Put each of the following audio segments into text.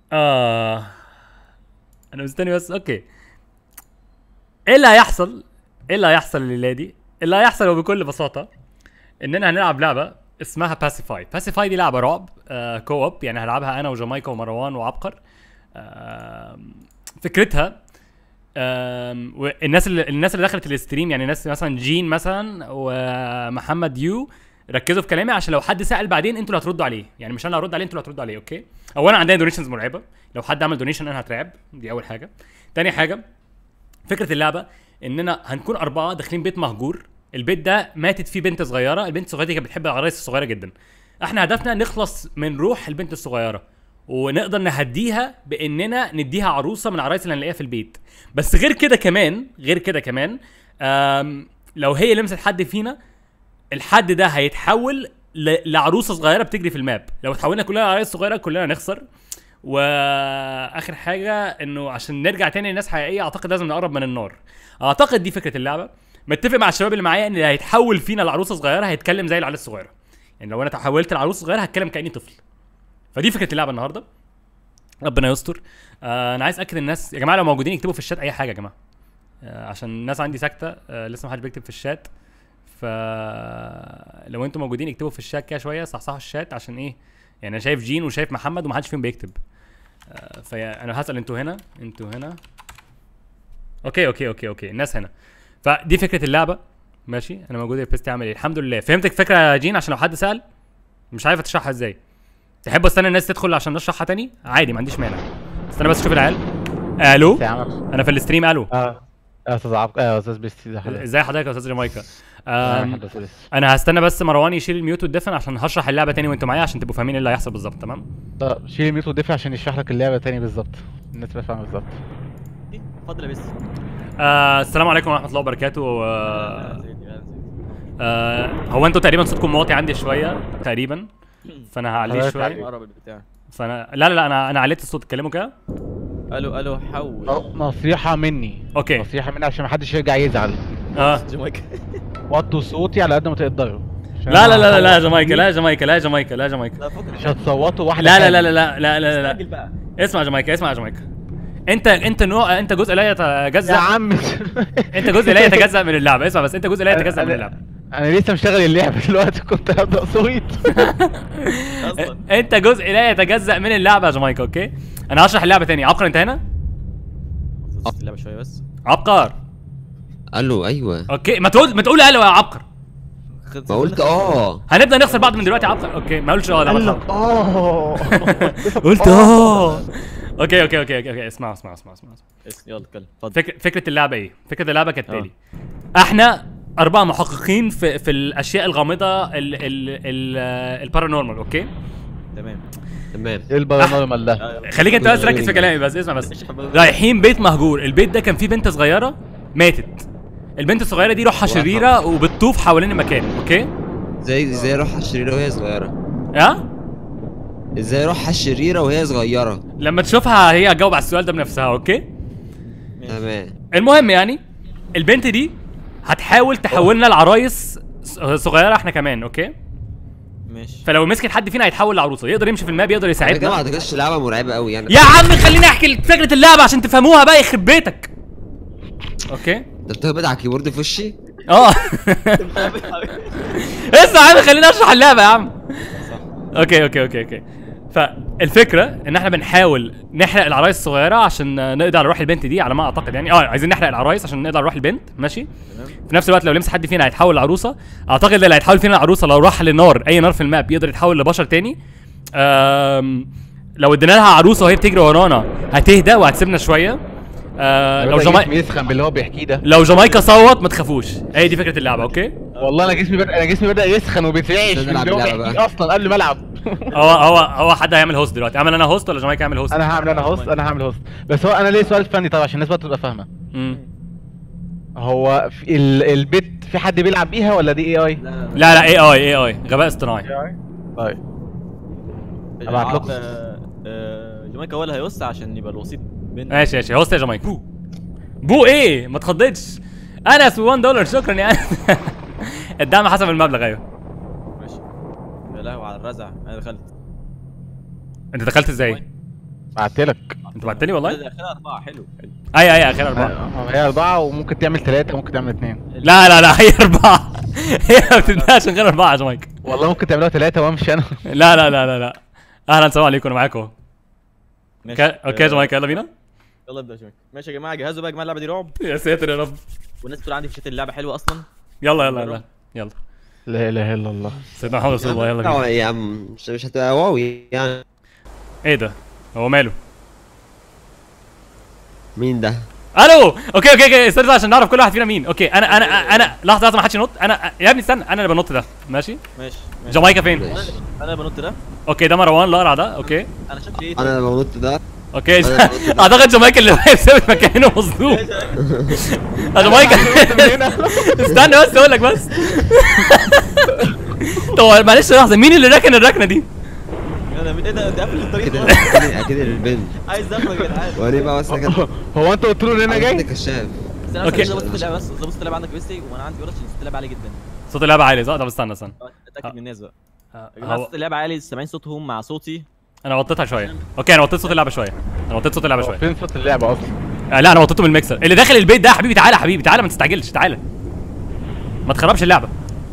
اه انا مستني بس اوكي ايه اللي هيحصل ايه اللي هيحصل الليله دي اللي هيحصل هو بكل بساطه اننا هنلعب لعبه اسمها باسيفاي باسيفاي دي لعبه رعب آه كو اوب يعني هلعبها انا وجامايكا ومروان وعبقر آه فكرتها آم، والناس اللي الناس اللي دخلت الاستريم يعني ناس مثلا جين مثلا ومحمد يو ركزوا في كلامي عشان لو حد سال بعدين انتوا اللي هتردوا عليه يعني مش انا اللي هرد عليه انتوا اللي هتردوا عليه اوكي اولا عندنا دونيشنز مرعبه لو حد عمل دونيشن انا هترعب دي اول حاجه تاني حاجه فكره اللعبه اننا هنكون اربعه داخلين بيت مهجور البيت ده ماتت فيه بنت صغيره البنت الصغيره دي كانت بتحب العرايس الصغيره جدا احنا هدفنا نخلص من روح البنت الصغيره ونقدر نهديها باننا نديها عروسه من العرايس اللي هنلاقيها في البيت بس غير كده كمان غير كده كمان آم، لو هي لمست حد فينا الحد ده هيتحول ل- لعروسه صغيره بتجري في الماب لو اتحولنا كلنا لعرايس صغيره كلنا نخسر واخر حاجه انه عشان نرجع تاني لناس حقيقيه اعتقد لازم نقرب من النار اعتقد دي فكره اللعبه متفق مع الشباب اللي معايا ان اللي هيتحول فينا لعروسه صغيره هيتكلم زي العيال الصغيره يعني لو انا تحولت لعروسه صغيره هتكلم كاني طفل فدي فكره اللعبه النهارده ربنا يستر آه انا عايز اكد الناس يا جماعه لو موجودين يكتبوا في الشات اي حاجه يا جماعه آه عشان الناس عندي ساكته آه لسه ما حدش بيكتب في الشات ف لو انتوا موجودين اكتبوا في الشات كده شويه صحصحوا الشات عشان ايه يعني انا شايف جين وشايف محمد ومحدش فيهم بيكتب آه فيا انا هسال انتوا هنا انتوا هنا اوكي اوكي اوكي اوكي الناس هنا فدي فكره اللعبه ماشي انا موجود يا بيستي اعمل ايه الحمد لله فهمتك فكره يا جين عشان لو حد سال مش عارف اشرحها ازاي تحب استنى الناس تدخل عشان نشرحها تاني عادي ما عنديش مانع استنى بس اشوف العيال الو يا عم انا في الاستريم الو اه يا استاذ عبد اه استاذ بيستي ده حضرتك ازاي حضرتك يا استاذ جامايكا آه، أم، حضرتك لسه. انا هستنى بس مروان يشيل الميوت والدفن عشان هشرح اللعبه تاني وانتوا معايا عشان تبقوا فاهمين ايه اللي هيحصل بالظبط تمام طب شيل الميوت ودفع عشان يشرح لك اللعبه تاني بالظبط الناس تبقى فاهمه بالظبط اتفضل يا بس آه السلام عليكم ورحمه الله وبركاته آه آه هو انتوا تقريبا صوتكم واطي عندي شويه تقريبا فانا هعليه حضرتك شويه قرب البتاع فانا لا لا لا انا انا عليت الصوت اتكلموا كده الو الو حول أو- نصيحه مني اوكي نصيحه مني عشان محدش يرجع يزعل اه جمايكا وطوا صوتي على قد ما تقدروا عشان لا لا أنا لا لا لا يا هصوت جامايكا كتير. لا يا جامايكا لا يا جامايكا لا يا جامايكا لا فكك مش هتصوتوا واحده لا لا لا حاجة. لا لا لا لا لا استعجل بقى اسمع يا جامايكا اسمع يا جامايكا انت انت نوع انت جزء لا يا يتجزا عم انت جزء لا يتجزا من اللعبه اسمع بس انت جزء لا يتجزا من أنا- اللعبه انا لسه مشتغل اللعبه دلوقتي كنت هبدا صويت اصلا انت جزء لا يتجزا من اللعبه يا جامايكا اوكي انا هشرح اللعبه تاني عبقر انت هنا ظبط اللعبه شويه بس عبقر الو ايوه اوكي ما تقول ما تقول الو يا عبقر خد ما قلت اه هنبدا نخسر بعض من دلوقتي يا عبقر اوكي ما قلتش اه لا ما قال لك تخاف. اه قلت اه اوكي اوكي اوكي اوكي اوكي اسمع اسمع اسمع اسمع اس- يلا اتكلم اتفضل فكرة فكرة اللعبة ايه؟ فكرة اللعبة كالتالي احنا أربعة محققين في في الأشياء الغامضة ال ال ال البارانورمال اوكي؟ تمام تمام ايه البارانورمال ده آه، خليك انت بس ركز في كلامي بس اسمع بس رايحين بيت مهجور البيت ده كان فيه بنت صغيرة ماتت البنت الصغيرة دي روحها شريرة وبتطوف حوالين المكان اوكي؟ ازاي ازاي روحها الشريره وهي صغيره ها؟ ازاي روحها الشريره وهي صغيره لما تشوفها هي هتجاوب على السؤال ده بنفسها اوكي؟ تمام المهم يعني البنت دي هتحاول تحولنا لعرايس ص- صغيرة احنا كمان اوكي؟ ماشي فلو مسكت حد فينا هيتحول لعروسه يقدر يمشي في الماب يقدر على فكره ما يساعدنا اعتقدش لعبه مرعبه قوي يعني يا عم خليني احكي فكره اللعبه عشان تفهموها بقى يخرب بيتك اوكي انت بتهبط على الكيبورد في وشي اه اسمع يا عم خليني اشرح اللعبه يا عم اوكي اوكي اوكي اوكي فالفكره ان احنا بنحاول نحرق العرايس الصغيره عشان نقدر على روح البنت دي على ما اعتقد يعني اه عايزين نحرق العرايس عشان نقدر على روح البنت ماشي في نفس الوقت لو لمس حد فينا هيتحول لعروسه اعتقد اللي هيتحول فينا لعروسه لو راح للنار اي نار في الماب يقدر يتحول لبشر تاني أم لو ادينا لها عروسه وهي بتجري ورانا هتهدى وهتسيبنا شويه آه لو بدأ جماي... جسمي يسخن باللي هو بيحكيه ده لو جامايكا صوت ما تخافوش هي دي فكره اللعبه اوكي والله انا جسمي بدا انا جسمي بدا يسخن وبيترعش عشان من نلعب اللي هو اللعبة بيحكيه بقى. اصلا قبل ما العب هو هو هو حد هيعمل هوست دلوقتي اعمل انا هوست ولا جامايكا يعمل هوست انا هعمل انا هوست انا هعمل هوست بس هو انا ليه سؤال فني طبعا عشان الناس بقى تبقى فاهمه مم. هو في ال... البيت في حد بيلعب بيها ولا دي اي اي؟ لا لا اي اي اي اي غباء اصطناعي طيب أبعت لكم. آه، آه، جمايكا هو اللي هيوسع عشان يبقى الوسيط بين ماشي ماشي هوست يا جامايكا بو بو ايه ما تخضتش انا اسمه 1 دولار شكرا يعني الدعم حسب المبلغ ايوه ماشي يا لهوي على الرزع انا دخلت انت دخلت ازاي؟ بعتلك انت بعتني والله ده اخرها اربعه حلو حلو اي اي اخر اربعه آه، هي اربعه وممكن تعمل ثلاثه ممكن تعمل اثنين لا لا لا هي اربعه هي ما بتبداش من غير اربعه يا جمايك والله ممكن تعملوها ثلاثه وامشي انا لا لا لا لا لا اهلا السلام عليكم انا معاكم ماشي اوكي اوكي يا جماعه يلا بينا يلا ابدا يا جماعه ماشي يا جماعه جهزوا بقى يا جماعه اللعبه دي رعب يا ساتر يا رب والناس بتقول عندي في شات اللعبه حلوه اصلا يلا يلا يلا يلا لا اله الا الله سيدنا محمد رسول الله يلا لا بينا يا عم مش مش هتبقى واوي يعني ايه ده هو ماله مين ده؟ الو اوكي اوكي اوكي استنى عشان نعرف كل واحد فينا مين اوكي انا انا انا لحظه لحظه ما حدش ينط انا يا ابني استنى انا اللي بنط ده ماشي ماشي ماشي جامايكا فين ماشي. انا بنط ده اوكي ده مروان الاقرع ده اوكي انا شكلي ايه انا لما بنط ده اوكي أنا بنط ده. اعتقد جامايكا اللي واقف ثابت مكانه مظلوم يا جامايكا استنى بس اقول لك بس طب معلش لحظه مين اللي راكن الركنه دي؟ انا من ايه ده ده قافل الطريق كده خالص. اكيد اكيد البنت عايز اخرج يا جدعان وريني بقى بس كده هو انت قلت له ان انا جاي كشاف استنى أوكي. بس ظبط اللعبه بس ظبط اللعبه عندك بس وانا عندي ورش صوت اللعبه عالي جدا صوت اللعبه عالي صح؟ طب استنى استنى اتاكد من الناس بقى آه، يا جماعه هو- صوت اللعبه عالي سامعين صوتهم مع صوتي انا وطيتها شويه اوكي انا وطيت صوت اللعبه شويه انا وطيت صوت اللعبه هو شويه فين صوت اللعبه اصلا آه لا انا وطيته من الميكسر اللي داخل البيت ده يا حبيبي تعالى يا حبيبي تعالى ما تستعجلش تعالى ما تخربش اللعبه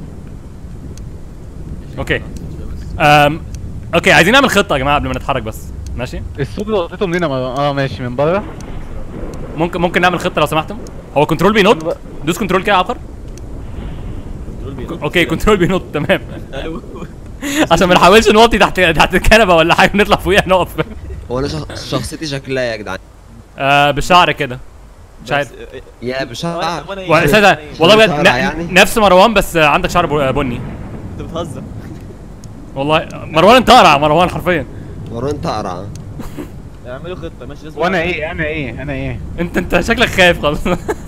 اوكي أم... اوكي عايزين نعمل خطه يا جماعه قبل ما نتحرك بس ماشي الصوت اللي قلته منين اه ماشي من بره ممكن ممكن نعمل خطه لو سمحتم هو كنترول بينط دوس كنترول كده يا عبقر دول بينطوا. اوكي كنترول بينط تمام أيوه. عشان ما نحاولش نوطي تحت تحت الكنبه ولا حاجه نطلع فوقيها نقف هو انا شخ- شخصيتي شكلها يا جدعان آه بالشعر كده مش عارف بس- آه، يا آه، بشعر وأنا إيه؟ و- استنى أنا إيه؟ والله بجد شعر ن- يعني؟ نفس مروان بس آه، عندك شعر بو- بني انت بتهزر والله مروان انت قرع مروان حرفيا مروان تقرع اعملوا خطه ماشي لازم وانا ايه انا ايه انا ايه انت انت شكلك خايف خالص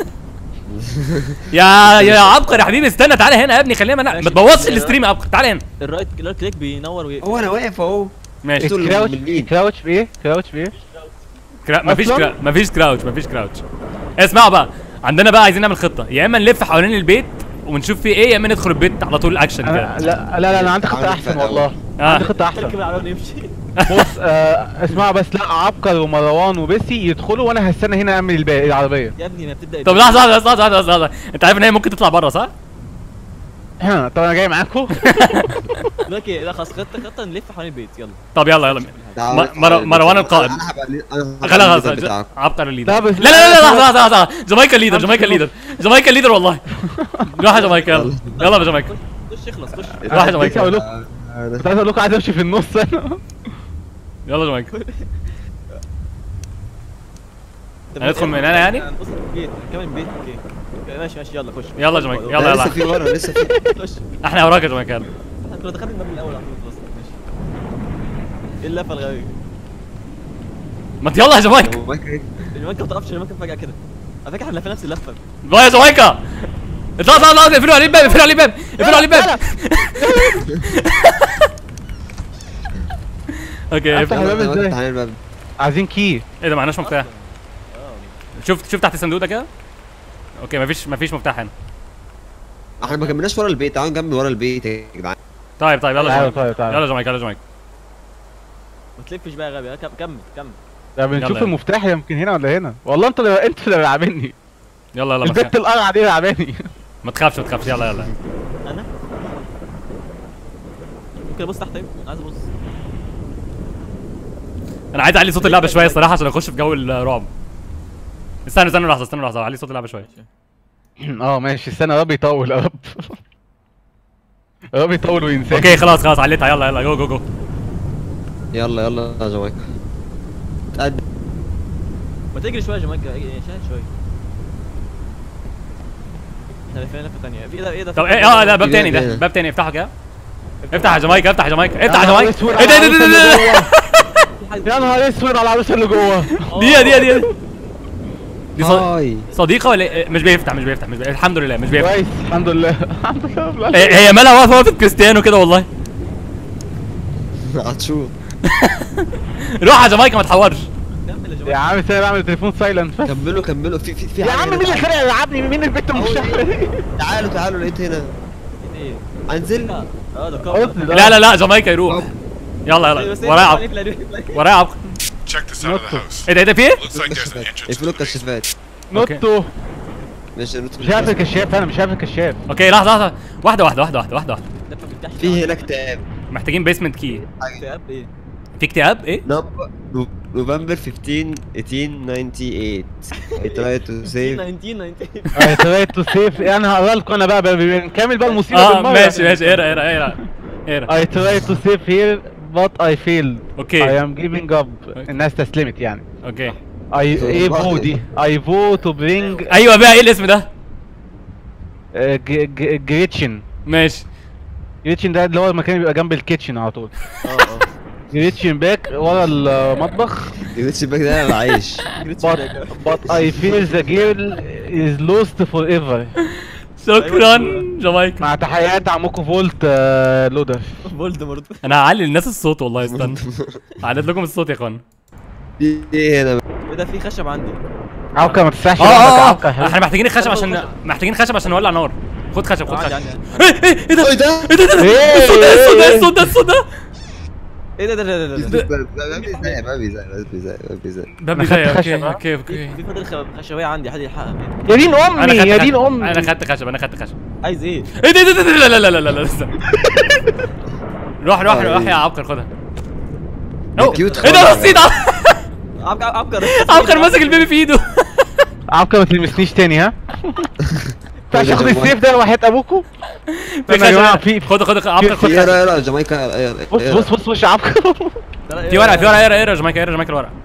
يا يا عبقر يا حبيبي استنى تعالى هنا يا ابني خلينا ما ن- ما ماشي. تبوظش الاستريم يا عبقر تعالى هنا الرايت الرايت كليك بينور وي... هو انا واقف اهو ماشي دول كراوتش من مين؟ كراوتش بايه كراوتش بايه كرا... مفيش أصلاً؟ كرا... مفيش كراوتش مفيش كراوتش اسمعوا بقى عندنا بقى عايزين نعمل خطه يا اما نلف حوالين البيت ونشوف فيه ايه يا اما ندخل البيت على طول اكشن انا كده لا لا لا انا عندي خطه عامل احسن فقاوة. والله آه. عندي خطه احسن تركب العربيه ونمشي بص آه اسمعوا بس لا عبقر ومروان وبيسي يدخلوا وانا هستنى هنا اعمل الباقي العربيه يا ابني ما بتبدا طب لحظه لحظه لحظه لحظه لحظه انت عارف ان هي ممكن تطلع بره صح؟ طب انا جاي معاكم لك ايه لا خلاص خطه خطه نلف حوالين البيت يلا طب يلا يلا تعال م- نطلع مر- البيت. مروان القائد. انا هبقى لي- انا هبقى خلاص الليدر خلاص بتاعك عبقر الليدر لا لا بس- لا لا لا لحظه لحظه لحظه جامايكا الليدر جامايكا الليدر جامايكا الليدر والله روح يا جامايكا يلا يلا يا جامايكا خش اخلص خش واحد كنت جامايكا اقول لكم آه، كنت عايز اقول لكم عايز امشي في النص انا يلا يا جامايكا طب هندخل من يلا، هنا يعني؟ هنبص في البيت كمان البيت اوكي أوكي، ماشي ماشي يلا خش يلا يا جماعة، خش. يلا، لا، يلا. لسه في ورا لسه في خش احنا وراك يا جامايكا يلا احنا كنا دخلنا الباب الاول على طول خلاص ماشي ايه اللفه الغبيه ما انت يلا يا جامايكا هو مايك إيه؟ المكه ما تعرفش المكه فجاه كده على فكره احنا لفينا نفس اللفه بقى يا جامايكا اطلع اطلع اطلع اقفلوا عليه الباب اقفلوا عليه الباب اقفلوا عليه الباب اوكي افتح اقفل. الباب يلا، ازاي؟ تعالى الباب عايزين كي ايه ده معناش مفتاح اه شوف شوف تحت الصندوق ده كده اوكي مفيش مفيش مفتاح هنا احنا ما كملناش ورا البيت تعالوا نكمل ورا البيت يا جدعان طيب طيب يلا يا تعالوا جمايكا طيب تعالوا يلا يا جمايكا يلا يا جمايكا ما تلفش بقى يا غبي ها، كم- كمل كمل ده بنشوف يلا. المفتاح يمكن هنا ولا هنا والله انتوا اللي انتوا اللي لعبني يلا يلا ما البت تخاف- القرعه دي لعباني ما تخافش ما تخافش يلا يلا انا ممكن ابص تحت طيب عايز ابص انا عايز اعلي صوت اللعبه شويه الصراحه عشان اخش في جو الرعب استنى استنى لحظه استنى لحظه اعلي صوت اللعبه شويه اه ماشي استنى يا رب يطول يا رب يا رب يطول وينساك اوكي خلاص خلاص عليتها يلا يلا جو جو جو يلا يلا يا جمايكا تقدم ما تجري شويه يا جماعه شاهد شويه احنا لفينا لفه ثانيه في ايه ده ايه ده طب ايه اه لا باب في تاني باب ده هنا. باب تاني افتحه كده افتح يا جمايكا افتح يا جمايكا افتح يا يا نهار جمايكا اسود ايه ده على ايه ده العروسة ايه اللي ده جوه. يا نهار اسود على العروسه اللي جوه دي دي دي دي ص- هاي صديقه ولا إيه؟ مش بيفتح مش بيفتح مش بيفتح الحمد لله مش بيفتح كويس الحمد لله الحمد لله رب العالمين. هي هي مالها واقفه وقفه كريستيانو كده والله هتشوف روح يا جمايكا ما تحورش كمل يا يا جماعه عم استنى بعمل تليفون سايلنت بس كملوا كملوا في في في يا حاجة عم هنا، مين اللي تعالوا. خلق يلعبني مين البت المشهوره دي تعالوا تعالوا لقيت هنا ايه انزل اه ده قلت كفر ده. لا لا لا جمايكا يروح يلا أيوة، يلا بس إيه؟ ورايا عبق اقفل، اقفل، اقفل. ورايا عبق Check the out of the house. ايه ده ايه ده في ايه؟ Looks like there's an entrance. اقفلوا الكشافات أوكي. نوتو ماشي نط مش عارف الكشاف انا مش عارف الكشاف اوكي لحظه لحظه واحده واحده واحده واحده واحده واحده ده ما بيفتحش في هناك تاب محتاجين بيسمنت كي اكتئاب ايه في اكتئاب ايه؟ نمبر نوفمبر 15 1898 I try to save 19 19 تراي تو سيف انا هقرا لكم انا بقى بنكمل بقى المصيبه اه بالمرة. ماشي ماشي اقرا اقرا اقرا اقرا I try to save here but I failed اوكي. I am giving up الناس استسلمت يعني اوكي I ايه فو دي I vote to bring ايوه بقى ايه الاسم ده؟ آه، ج- ج- جريتشن ماشي جريتشن ده اللي هو المكان اللي بيبقى جنب الكيتشن على طول اه اه جريتشن باك ورا المطبخ جريتش باك ده انا عايش but, but I feel the girl is lost forever شكرا جامايكا مع تحيات عمكم فولت آه، لودر فولدمورت انا هعلي للناس الصوت والله استنى هعلي لكم الصوت يا اخوان في ايه هنا ايه ده في خشب عندي عوكا ما تسرحش اه لوحدك، اه عوكا اه احنا محتاجين الخشب عشان محتاجين خشب عشان نولع نار خد خشب خد عندي خشب عندي ايه ايه ايه ده ايه ده؟ ايه ده ده إيه؟ الصوت ده الصوت ده الصوت ده الصوت ده ايه ده ده ده ده ده بابي ازاي بابي ازاي بابي ازاي بابي ازاي بابي أنا زي خدت اوكي خشب، ها؟ اوكي اوكي في فضل خ- خشبيه عندي حد يلحقها يا دين انا امي خدت يا دين خشب. امي انا خدت خشب انا خدت خشب عايز ايه ايه ده ده ده ده لا لا لا لا لا استنى. روح روح روح يا عبقر خدها أو، كيوت ايه ده خالص. رصيد عبقر عبقر عبقر ماسك البيبي في ايده عوكا ما تلمسنيش تاني ها ينفعش اخد السيف ده وحياة ابوكوا في يا جماعة، خشب في- خد خد عبقر خد في اقرا خشب اقرا جامايكا اقرا بص بص بص بص يا عبكا في ورقه في ورقه اقرا اقرا جمايكا اقرا جمايكا الورقه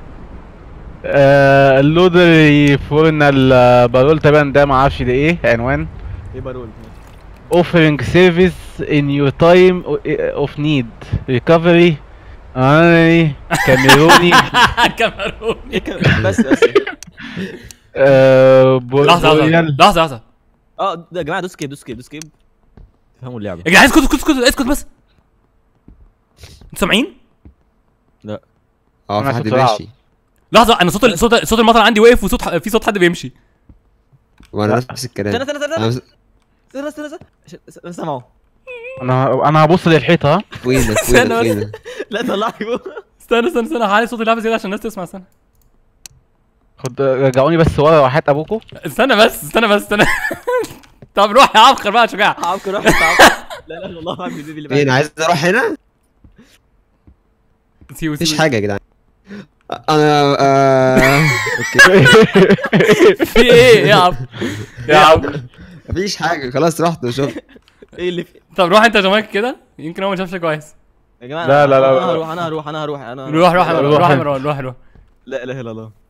آه، اللودر يفورنا البارول تقريبا ده ما اعرفش ده ايه عنوان ايه بارول offering service in your time of need recovery آه، كاميروني كاميرون ايه كان- بس بس آه، لحظه لحظه بوريال. لحظه لحظه اه ده يا جماعه دوس سكيب دوس سكيب دوس سكيب تفهموا اللعبه يا جدعان اسكت اسكت اسكت اسكت بس انتوا سامعين؟ لا اه في أنا حد كنت بلعب. ماشي لحظه انا صوت صوت صوت المطر عندي واقف وصوت ح- في صوت حد بيمشي وانا نفس الكلام استنى استنى انا استنى بس- استنى استنى استنى عشان- انا سامعه انا انا هبص للحيطه ها فوقينا استنى فوقينا بس. فوقينا لا طلعني فوق استنى استنى استنى هعلي صوت اللعبه زياده عشان الناس تسمع استنى خد رجعوني بس ورا وحياة ابوكوا استنى بس استنى بس استنى طب روح يا عبقر بقى شجاع عبقر روح انت عبقر. لا لا والله عندي البيبي اللي فين بعد عايز اروح هنا سيبوا مفيش سيبوا حاجه يا جدعان انا آه، اوكي في ايه يا عبقر يا عبقر مفيش حاجه خلاص رحت وشفت ايه اللي في طب روح انت يا جماعه كده يمكن هو ما شافش كويس يا جماعه لا، لا، لا، انا لا. هروح انا هروح انا هروح انا روح روح روح. روح روح روح روح روح لا اله الا الله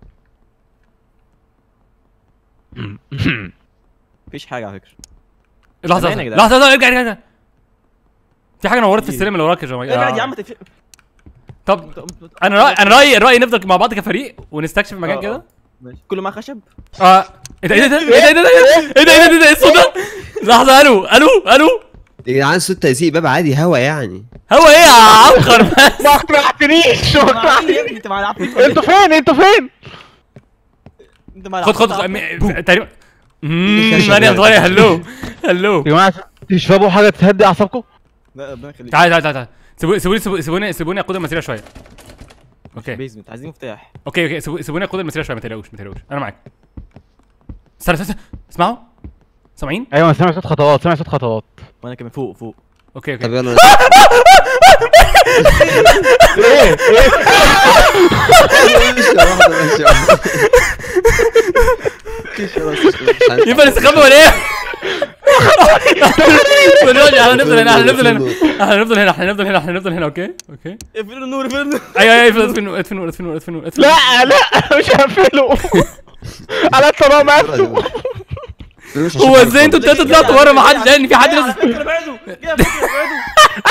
مفيش حاجه على فكره لحظه سامعني يا لحظه جدعان. لحظه ارجع ارجع ارجع في حاجه نورت في السلم اللي وراك يا ابعد يا جماعه عم تف- طب انا رايي انا رايي رايي نفضل مع بعض كفريق ونستكشف المكان آه، كده آه. ماشي كله معاه خشب اه ايه ده ايه ده ايه ده ايه ده ايه ده ايه ده ايه ده ايه الصوت ده لحظه الو الو الو يا جدعان صوت تهزيق باب عادي هوا يعني هو ايه يا عبقر بس ما اقنعتنيش ما مع مين يا اقنعتنيش ابني انت مع العفريت انتوا فين انتوا فين انت مع خد خد العفريت. خد- م- تقريبا اممم ماني صغير هلو هلو يا جماعه تشربوا حاجه تهدي اعصابكم لا ربنا يخليك تعال تعال تعال تعال سيبوني سيبوني سيبوني سيبوني سيبوني اقود المسيره شويه اوكي بيزمنت عايزين مفتاح اوكي اوكي سيبو- سيبوني اقود المسيره شويه ما تقلقوش ما تقلقوش انا معاك استنى استنى استنى. اسمعوا سامعين ايوه انا سامع صوت خطوات سامع صوت خطوات وانا كمان فوق فوق اوكي طب اوكي يلا ايه ايه ماشي واحدة، ماشي واحدة. ماشي، خلاص، مش عارف. ينفع نستخبى ولا ايه؟ دلوقتي احنا نفضل هنا احنا نفضل هنا احنا نفضل هنا احنا نفضل هنا احنا نفضل هنا اوكي اوكي اقفلوا النور اقفلوا النور ايوه ايوه اقفل اقفل النور اقفل النور اقفل النور اقفل النور اقفل لا لا مش هقفله على الطلاق مقفله مش عشان هو حاجة ازاي انتوا خالص. التلاته طلعتوا ورا ما حدش لان في حد على لسه فكره بعدوا يا فكره بعدوا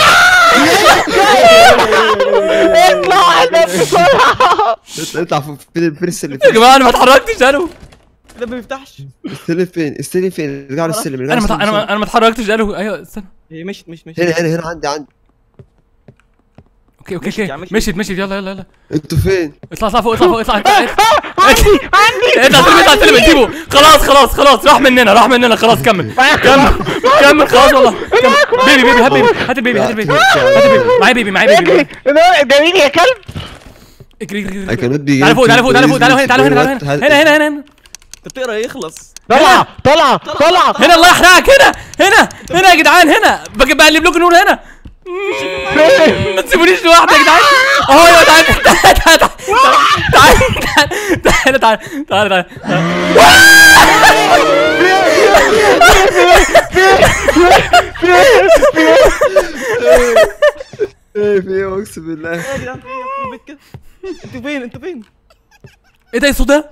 اطلع على بسرعه اطلع فوق فين فين السلم يا جماعه انا ما اتحركتش الو ده ما بيفتحش السلم فين السلم فين ارجعوا للسلم ارجعوا انا ما للسلم. انا انا ما اتحركتش الو ايوه استنى هي مشت مشت مشت هنا هنا هنا عندي عندي اوكي اوكي مشيت يا اوكي عم، مشيت. مشيت مشيت يلا يلا يلا انتوا فين اطلع اطلع فوق اطلع فوق اطلع اطلع اطلع عندي عندي اطلع سلم اطلع سلم سيبه خلاص خلاص خلاص راح مننا راح مننا خلاص كمل كمل كمل خلاص والله كمل بيبي بيبي هات بيبي هات البيبي هات البيبي هات البيبي معايا بيبي معايا بيبي اجري ده جميل يا كلب اجري اجري I اجري cannot begin تعالى فوق to تعالى فوق تعالى فوق تعالى هنا explain تعالى هنا what تعالى has- هنا هنا هنا هنا انت بتقرا يخلص طلع طلع طلع هنا الله يحرقك هنا هنا هنا يا جدعان هنا بج- بقلب لكم نور هنا ما تسيبونيش لوحدي يا جدعان اهو يا تعالى تعالى تعالى تعالى تعالى تعالى تعالى تعالى ايه في ايه اقسم بالله يا جدعان في ايه في البيت كده انتوا فين انتوا فين ايه ده ايه الصوت ده؟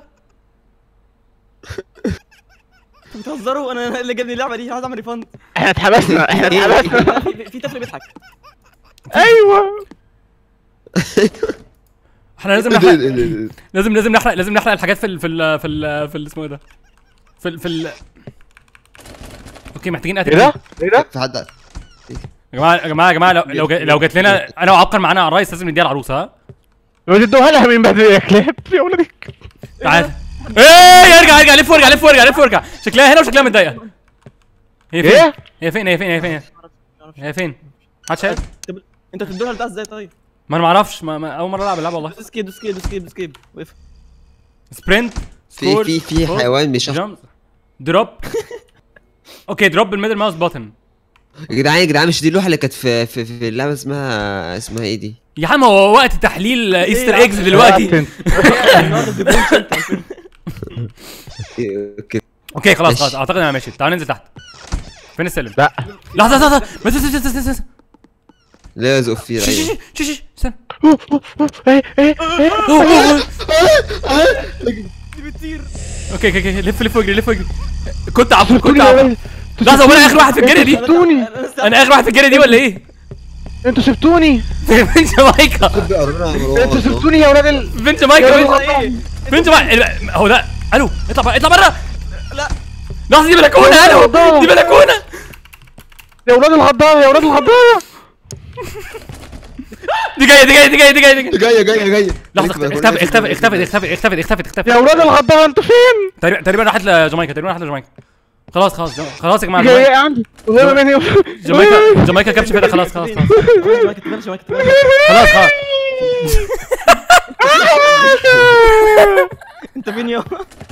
انتوا بتهزروا انا أنا اللي جابني اللعبه دي عايز اعمل ريفند احنا اتحبسنا احنا اتحبسنا في في طفل بيضحك ايوه احنا لازم إيه ده- نحرق إيه ده- إيه ده؟ لازم لازم نحرق لازم نحرق الحاجات في ال في ال في ال في ال اسمه ايه ده؟ في ال في ال اوكي محتاجين قتل ايه ده؟ ايه ده؟ في حد يا جماعه يا جماعه يا جماعه لو لو جا- لو جات لنا انا وعبقر معانا على الرايس لازم نديها العروسه ها؟ لو تدوها لها من بعد يا كلاب يا ولدك تعال ايه يرجع يرجع لف وارجع لف وارجع لف وارجع شكلها هنا وشكلها متضايقه هي فين؟ ايه؟ هي فين هي فين هي فين هي فين؟ محدش عارف طب انتوا بتدوها لبتاع ازاي طيب ما انا ما اعرفش ما ما اول مره العب اللعبه والله دوس اسكيب دوس اسكيب دوس اسكيب دوس اسكيب وقف سبرنت في في في حيوان مش جامب دروب اوكي دروب بالميدل ماوس بutton يا جدعان يا جدعان مش دي اللوحه اللي كانت في في, في اللعبه اسمها اسمها ايه دي؟ يا عم هو وقت تحليل ايستر يا ايجز عم؟ دلوقتي النهارده ديفولشن إيه، اوكي اوكي خلاص ماشي. خلاص اعتقد انا ماشي تعال ننزل تحت فين السلم؟ لا لحظه لحظه لحظه بس بس بس بس بس بس لا يزق فيه شي- شي- ايوه شي- شي- شي- استنى ايه ايه ايه أوه، أوه، أوه. دي بتطير اوكي اوكي اوكي لف لف واجري لف واجري كنت عفو كنت سبتوني يا عفو ولد. لحظه هو انا اخر واحد في الجري دي سبتوني انا اخر واحد في الجري دي ولا ايه؟ انتوا سبتوني فين جامايكا؟ انتوا سبتوني يا ولاد ال... فين جامايكا؟ فين- ايه فين جامايكا؟ هو ده الو اطلع بره اطلع بره لا لحظه دي بلكونه الو دي بلكونه يا ولاد الغدارة يا ولاد الغدارة دي جايه دي جايه دي جايه دي جايه دي جايه جايه جايه جايه لحظه اختفت اختفت اختفت اختفت اختفت اختفت اختفت يا ولاد الغدارة انتوا فين؟ تقريبا تقريبا راحت لجامايكا تقريبا راحت لجامايكا خلاص خلاص جم- خلاص يا جماعه جاي جامايكا عندي قريبة مني جامايكا جامايكا كبش كده خلاص خلاص خلاص خلاص خلاص خلاص انت فين يا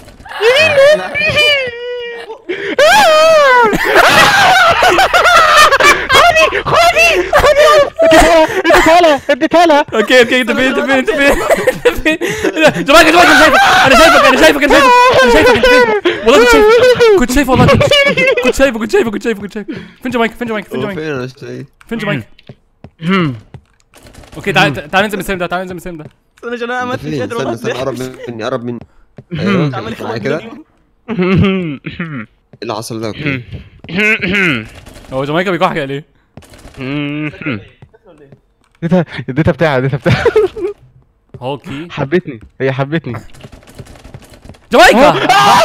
اديتها لها اديتها لها اوكي اوكي انت فين انت فين انت فين انت فين جامايكا جامايكا انا شايفك انا شايفك انا شايفك انا شايفك انا شايفك والله كنت شايف كنت شايف والله كنت شايفه كنت شايفه كنت شايفه كنت شايفه فين جامايكا فين جامايكا فين هو جامايكا فين انا مش شايف فين جامايكا اوكي تعال تعال ننزل من السلم ده تعال ننزل من السلم ده استنى عشان انا عملت مش فين قادر استنى والله استنى أصلح. قرب مني قرب مني ايوه عمال معايا يخبط كده فيني. ايه اللي حصل ده اوكي هو جامايكا بيكحك ليه؟ اديتها اديتها بتاعها اديتها بتاعها هوكي حبتني هي حبتني جامايكا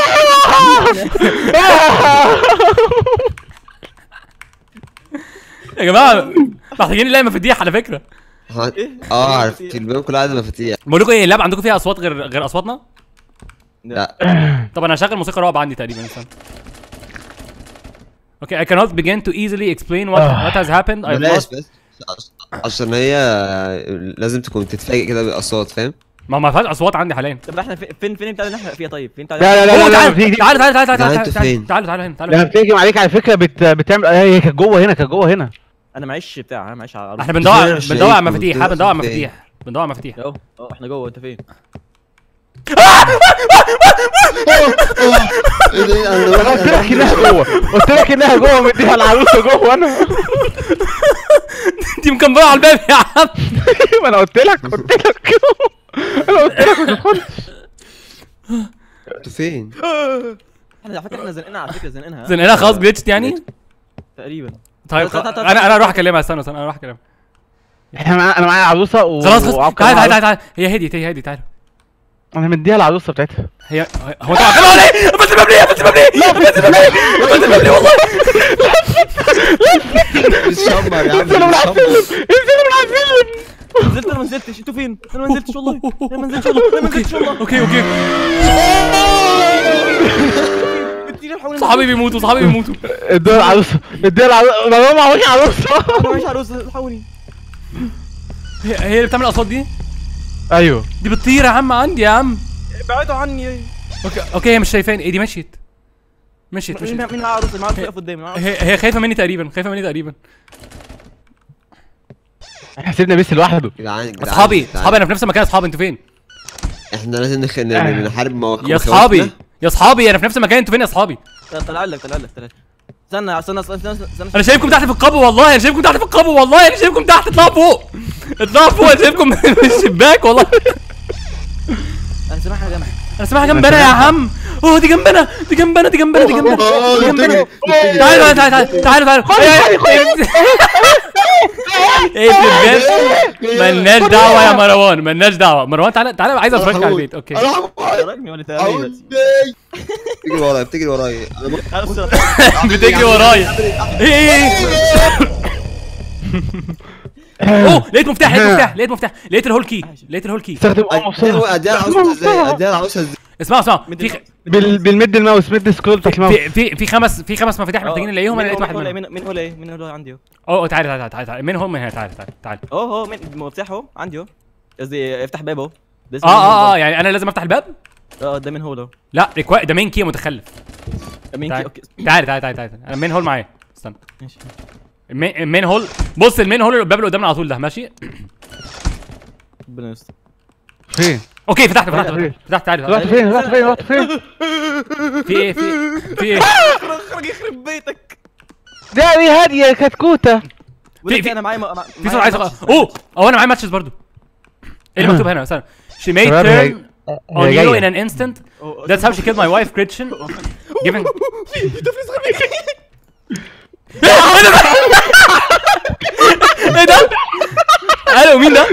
يا جماعه محتاجين نلاقي مفاتيح على فكره ها- اه عارف في الباب كلها عايزه مفاتيح بقول لكم ايه اللعبه عندكم فيها اصوات غير غير اصواتنا لا طب انا هشغل موسيقى رعب عندي تقريبا استنى اوكي I cannot begin to easily explain what what has happened I've بلاش lost بس عش- عشان هي لازم تكون تتفاجئ كده بالاصوات فاهم ما ما فيهاش اصوات عندي حاليا طب احنا في- فين فين بتاع اللي احنا فيها طيب فين بتاع لا لا هو لا لا تعال بتيجي تعال تعال تعال تعال يعني تعال انتوا تعال فين؟ تعالوا تعالوا هنا لا تعالوا هنا. بتيجي عليك على فكره بت... بتعمل هي كانت جوه هنا كانت جوه هنا انا معيش بتاع انا معيش على احنا بندور مش بندور على شايفه، مفاتيح قلت ها له بندور على فين؟ مفاتيح بندور على مفاتيح اهو اهو احنا جوه انت فين ايه ده انا انا قلت لك انها جوه قلت لك انها جوه مديها العروسه جوه انا دي مكمبره على الباب يا عم ما انا قلت لك قلت لك انا قلت لك ما تدخلش انتوا فين؟ احنا على فكره احنا زنقنا على فكره زنقناها ها؟ زنقنا خلاص جلitched يعني تقريبا طيب طب- طب- طب- انا انا اروح اكلمها استنى استنى انا اروح اكلمها احنا معايا انا معايا عروسه و... خلاص خلاص وعبقر تعال تعال معاها. تعال تعال هي هديت هي هديت تعال انا مديها العروسه بتاعتها هي هو انت معقول ولا ايه؟ قفلت الباب ليه؟ قفلت الباب ليه؟ قفلت الباب ليه؟ قفلت الباب ليه والله؟ بتشمر يا عم انزلوا من على بتشمر. السلم انزلوا من على السلم نزلت انا ما نزلتش انتوا فين انا ما نزلتش والله انا ما نزلتش والله انا ما نزلتش والله اوكي اوكي بتطير الحقوني صحابي بيموتوا صحابي بيموتوا اديها العروسه اديها العروسه ما معهوش عروسه انا معيش عروسه الحقوني هي هي اللي بتعمل الاصوات دي؟ ايوه دي بتطير يا عم عندي يا عم ابعدوا عني اوكي اوكي هي مش شايفاني ايه دي مشيت مشيت مين مشيت مين معاه عروس معاه يقف قدامي معاه عروس. هي هي خايفه مني تقريبا خايفه مني تقريبا احنا سيبنا بيس لوحده جدعان جدعان اصحابي جدعان. اصحابي انا في نفس المكان اصحابي انتوا فين احنا لازم نخ... ن- نحارب مواقف يا اصحابي يا اصحابي انا في نفس المكان انتوا فين يا اصحابي طلع لك طلع لك طلع لك استنى استنى استنى استنى استنى انا شايفكم تحت في القبو والله انا شايفكم تحت في القبو والله انا شايفكم تحت اطلعوا فوق اطلعوا فوق انا شايفكم من الشباك والله انا سامعها يا جماعه انا سامعها جنبنا يا عم اوه دي جنبنا دي جنبنا دي جنبنا دي جنبنا دي جنبنا تعالوا تعالوا تعالوا تعالوا تعالوا ايه بجد ملناش دعوه يا مروان ملناش دعوه مروان تعالى تعالى عايز افرجك على البيت اوكي خرجني وانا تمام بتجري ورايا بتجري ورايا انا ب- بتجري ورايا ايه ايه ايه اوه لقيت مفتاح لقيت مفتاح لقيت مفتاح لقيت الهول كي لقيت الهول كي استخدم اديها اديها العروسه ازاي اديها العروسه ازاي اسمعوا اسمعوا في خ- بال... بالمد الماوس مد سكرول بتاعت الماوس في في في خمس في خمس مفاتيح محتاجين نلاقيهم انا لقيت واحد منهم مين مين هو ايه مين هو عندي اهو اوه تعالى تعالى تعالى تعالى مين هم هنا تعالى تعالى تعالى اهو اهو مين المفتاح اهو عندي اهو قصدي افتح باب اهو ده اه اسمه اه اه مين يعني انا لازم افتح الباب هول. اه ده مين هو اهو لا ريكوا- ده مين كي متخلف مين كي تعال اوكي تعالى تعالى تعالى تعالى انا مين هول معايا استنى ماشي المين المين هول بص المين هول الباب اللي قدامنا على طول ده ماشي ربنا يستر فين؟ اوكي فتحت فتحت فين؟ فتحت فتحت تعالى رحت تعالى. فين؟ رحت فين؟ رحت فين؟ في ايه في في ايه اخرج اخرج يخرب بيتك ده دي هاديه كتكوته في في- انا معايا مع- في صوره عايز أقرأ. اوه اوه انا معايا ماتشز برضو ايه اللي مكتوب هنا استنى she may شباب، هي- turn on هي you جاية. in an instant that's how she killed my wife Gretchen given ايه ده؟ الو مين ده؟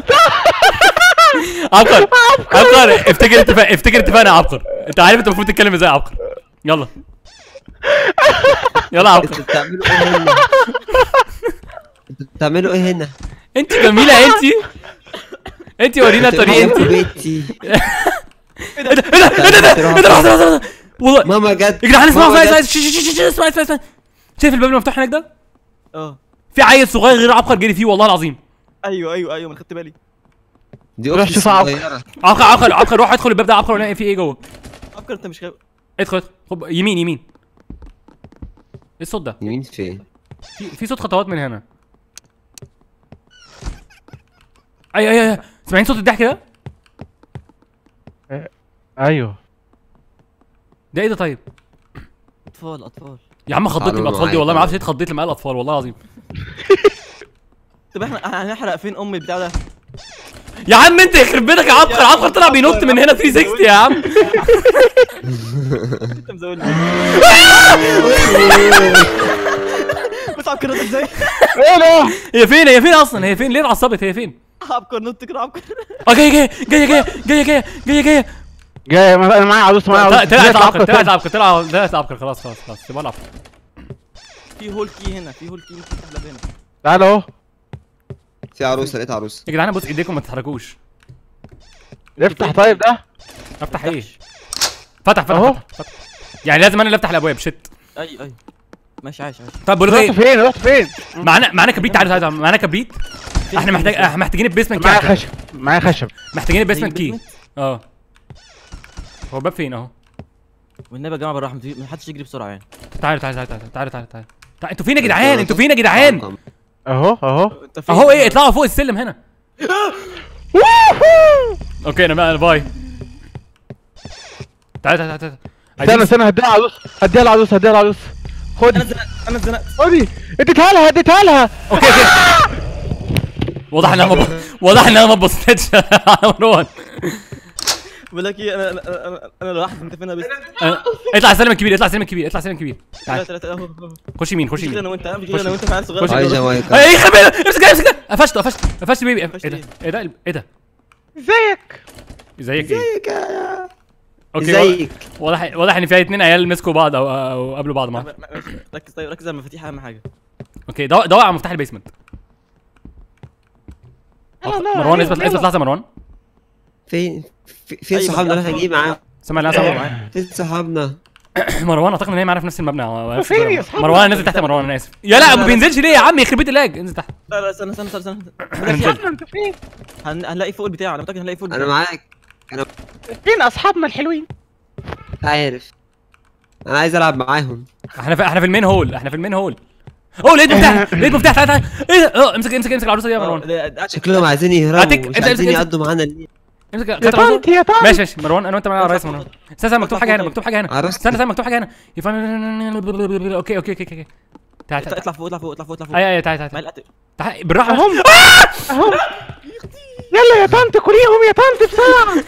عبقر عبقر افتكر اتفاق افتكر اتفقنا يا عبقر انت عارف انت المفروض تتكلم ازاي يا عبقر يلا يلا يا عبقر انتوا بتعملوا ايه هنا انتوا بتعملوا ايه هنا انت جميله انت انت ورينا الطريق انت في بيتي ايه ده ايه ده ايه ده ايه ده ايه ده لحظة، لحظة، لحظة. والله ماما جت يا جدعان اسمعوا ماما اسمعوا جت. اسمعوا شش- شش- شش- اسمع اسمع اسمع شايف الباب المفتوح هناك ده؟ اه في عيل صغير غير عبقر جري فيه والله العظيم ايوه ايوه ايوه ما خدت بالي دي روح اختي شوف عبد. الصغيره عبقر عبقر عبقر روح ادخل الباب ده عبقر ولاقي فيه ايه جوه افكر انت مش خايف ادخل ادخل خب يمين يمين ايه الصوت ده؟ يمين فين في في صوت خطوات من هنا اي اي اي سامعين صوت الضحك ده؟ ايوه ده ايه ده طيب؟ اطفال اطفال يا عم خضتني تعالوا بالاطفال دي معايا، والله ما اعرفش تعالوا. ليه اتخضيت لما قال اطفال والله العظيم طب احنا هنحرق فين ام البتاع ده يا عم انت يخرب بيتك يا عبقر عبقر طلع بينط من هنا 360 يا عم انت مزولني بس عبقر نط ازاي ايه ده؟ هي فين هي فين اصلا هي فين ليه اتعصبت هي فين عبقر نط كده عبقر اه جايه جايه جايه جايه جايه جايه جايه جايه جاي انا معايا عروس معايا عروس طلعت طلعت عبقر طلعت عبقر. عبقر طلعت طلعت عبقر خلاص خلاص خلاص سيبها العبقر في هول كي هنا في هول كي ممكن تفتح باب هنا تعال اهو في عروسه لقيت عروسه يا جدعان بص ايديكم ما تتحركوش افتح طيب ده افتح ايه فتح فتح أهو. فتح, فتح. يعني لازم انا اللي افتح الابواب شت اي اي ماشي عايش عايش طب بقول رحت ايه فين رحت فين معانا معانا كبريت تعالوا تعالوا تعالوا. معانا كبريت احنا محتاج احنا محتاجين البيسمنت معايا كي خشب معايا خشب محتاجين البيسمنت كي basement؟ اه هو الباب فين اهو والنبي يا جماعه بالراحه ما حدش يجري بسرعه يعني تعالوا تعالوا تعالوا تعالوا تعالوا تعالوا تعالوا تعالوا. انتوا فين يا جدعان انتوا فين يا جدعان اهو اهو انت فين اهو ايه اطلعوا فوق السلم هنا اوكي انا بقى باي تعالى تعالى تعالى استنى استنى هديها العروس هديها العروس هديها العروس انا خد اتزنقت انا اتزنقت خدي اديتها لها اديتها لها اوكي اوكي واضح ان انا ما ب- واضح ان انا ما بصيتش على مروان بقول لك ايه انا انا انا انا لوحدي انت فين يا بس أنا- اطلع السلم الكبير اطلع السلم الكبير اطلع السلم الكبير تعال ثلاثة ثلاثة اهو اهو. خش يمين خش مش كده يمين انا وانت مش كده انا وانت معايا صغير عايز جمايكا اي اي خبير امسك ده امسك ده قفشته قفشت قفشت بيبي قفشت ايه ده إيه؟ ايه ده ايه ده ازيك ازيك ايه ازيك يا اوكي واضح- ازيك واضح واضح ان في اتنين عيال مسكوا بعض او او قابلوا بعض معاهم ماشي ركز طيب ركز على المفاتيح اهم حاجه اوكي دور دور على مفتاح البيسمنت مروان اثبت اثبت لحظه مروان فين في- فين أيوة، صحابنا اللي أيوة. احنا جايين معاهم سامع اللي انا سامعه معايا فين صحابنا مروان اعتقد ان هي معانا في نفس المبنى هو- فين يا أصحابي؟ مروان نازل تحت يا مروان انا اسف يا لا ما بينزلش ليه يا عم يخرب بيت اللاج انزل تحت لا لا استنى استنى استنى استنى اصحابنا انتوا فين؟ هن- هنلاقي فوق البتاع انا متاكد هنلاقي فوق انا البتاع معاك فين اصحابنا الحلوين؟ عارف انا عايز العب معاهم احنا في احنا في المين هول احنا في المين هول اوه لقيت مفتاح لقيت مفتاح تعالى تعالى ايه ده؟ اه امسك امسك امسك العروسه دي يا آه، مروان ده- ده- شكلهم عايزين يهربوا هاتك- مش امسك- عايزين امسك- يقضوا معانا الليل امسك يا خدت العروسة؟ طنط يا طنط ماشي ماشي مروان انا وانت معانا على الرئيس مروان استنى استنى مكتوب حاجه هنا مكتوب حاجه هنا عروستي. استنى استنى مكتوب حاجه هنا يفهم- اوكي اوكي اوكي اوكي تعال اطلع تعال اطلع فوق اطلع فوق اطلع فوق اطلع فوق اي اي تعال تعال ما تعال القتل تعال بالراحه اهم اهم يلا يا طنط كليهم يا طنط بسرعه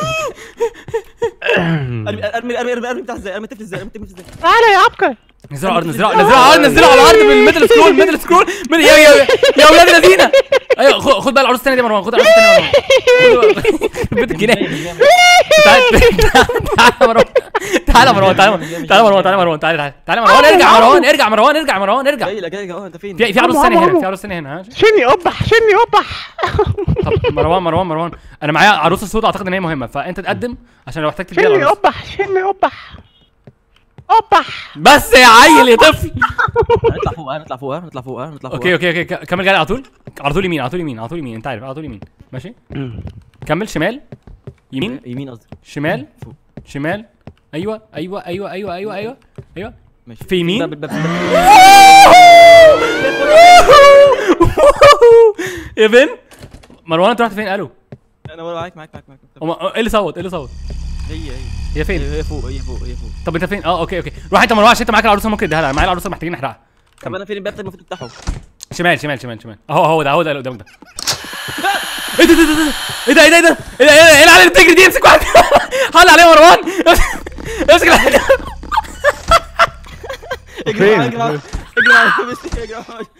ارمي ارمي ارمي ارمي ارمي بتاع ازاي ارمي الطفل ازاي ارمي الطفل ازاي تعالى يا عبكر نزلوا على الارض نزلوا نزلوا على الارض نزلوا على الارض بالميدل سكرول ميدل سكرول من يا يا يا اولاد الذين ايوه خد خد بقى العروس الثانيه دي يا مروان خد العروس الثانيه يا مروان خد- بيت الجنان تعال تعال يا مروان تعال يا مروان تعال تعال يا مروان تعال يا مروان تعال تعال تعال يا مروان ارجع يا مروان ارجع يا مروان ارجع يا مروان ارجع جاي لك جاي لك اهو انت فين في في عروس عمو، ثانيه عمو، هنا عمو. في عروس ثانيه هنا ها شني قبح شني قبح طب مروان مروان مروان انا معايا عروسه سوداء اعتقد ان هي مهمه فانت تقدم عشان لو احتجت تديها شني العروسه قبح شني قبح قبح بس يا عيل يا طفل هنطلع فوق هنطلع فوق هنطلع فوق هنطلع فوق اوكي اوكي اوكي ك- كمل جري على طول على طول يمين على طول يمين على طول يمين انت عارف على طول يمين ماشي كمل شمال يمين يمين قصدي شمال فوق شمال ايوه ايوه ايوه ايوه ايوه ايوه ايوه ماشي في يمين؟ الباب- الباب- الباب. يا فين مروان انت رحت فين قالوا انا ورا معاك معاك معاك معاك طب هما- ايه اللي صوت ايه اللي صوت هي هي هي فين هي هي فوق هي فوق هي فوق طب انت فين اه اوكي اوكي روح انت مروان عشان انت معاك العروسه ممكن اديها لها معايا العروسه محتاجين نحرقها طب انا فين الباب ده المفروض تفتحه شمال شمال شمال شمال اهو هو ده هو ده اللي قدامك ده ايه ده ايه ده ايه ده ايه ده ايه ده ايه ده ايه العيال اللي بتجري دي امسك واحد حل عليه مروان امسك العيال. اجري معايا، فين؟ اجري معايا، اجري معايا، بس اجري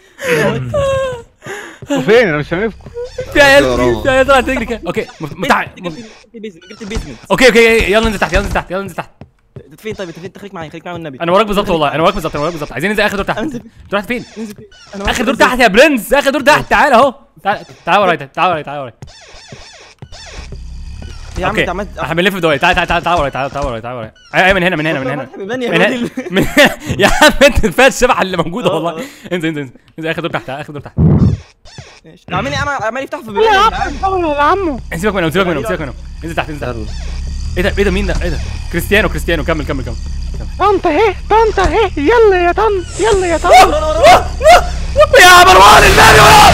معايا. فين انا مش شايفكم في عيال في عيال طلعت تجري كده اوكي مف- متع... جبت جبت البيزمنت جبت البيزمنت اوكي اوكي يلا انزل تحت يلا انزل تحت يلا انزل تحت انت فين طيب انت فين خليك معايا خليك معايا والنبي انا وراك بالظبط والله انا وراك بالظبط انا وراك بالظبط عايزين ننزل اخر دور تحت انزل. انت رحت فين انزل فين انا اخر دور تحت يا برنس اخر دور تحت تعال اهو تعال تعال ورايا تعال ورايا تعال ورايا يا عم اوكي انت عملت احنا بنلف في دوري تعال تعال تعال تعال ورايا تعال تعال ورايا تعال ورايا ايوه من هنا من هنا من هنا من من هنا من هنا يا عم انت كفايه الشبح اللي موجوده اه، والله اه. انزل انزل انزل انزل اخر دور تحت اخر دور تحت عمال انا عمال يفتح في لا يا بيبان عم حول يا عمو سيبك منهم سيبك منهم سيبك منهم انزل تحت انزل تحت يلا ايه ده ايه ده مين ده ايه ده كريستيانو كريستيانو كمل كمل كمل طنط اهي طنط اهي يلا يا طنط يلا يا طنط يا مروان النبي ورا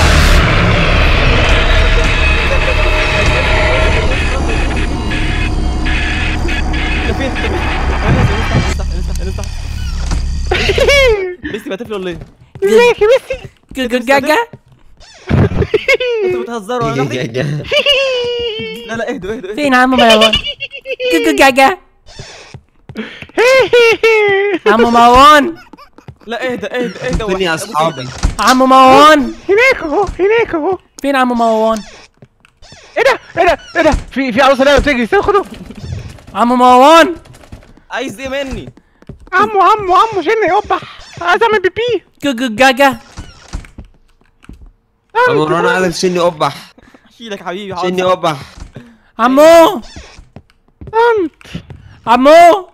انت فين انت فين انا نازل افتح افتح افتح بس طفل ولا ايه؟ ازيك يا بيسي جاجا انتوا بتهزروا انا جا- لوحدي؟ جا- لا لا اهدوا اهدوا اهدوا فين عم مروان جاجا عم مروان لا اهدى اهدى اهدى فين يا واحد. اصحابي عم مروان هناك اهو هناك اهو فين عم مروان ايه ده ايه ده ايه ده في في عروسه لعبه بتجري استنى خدوا عم مروان عايز ايه مني؟ عمو عمو عمو شني قبح عايز اعمل بيبي جاجا عمو انا عايز شني قبح اشيلك حبيبي شني قبح عمو طنط عمو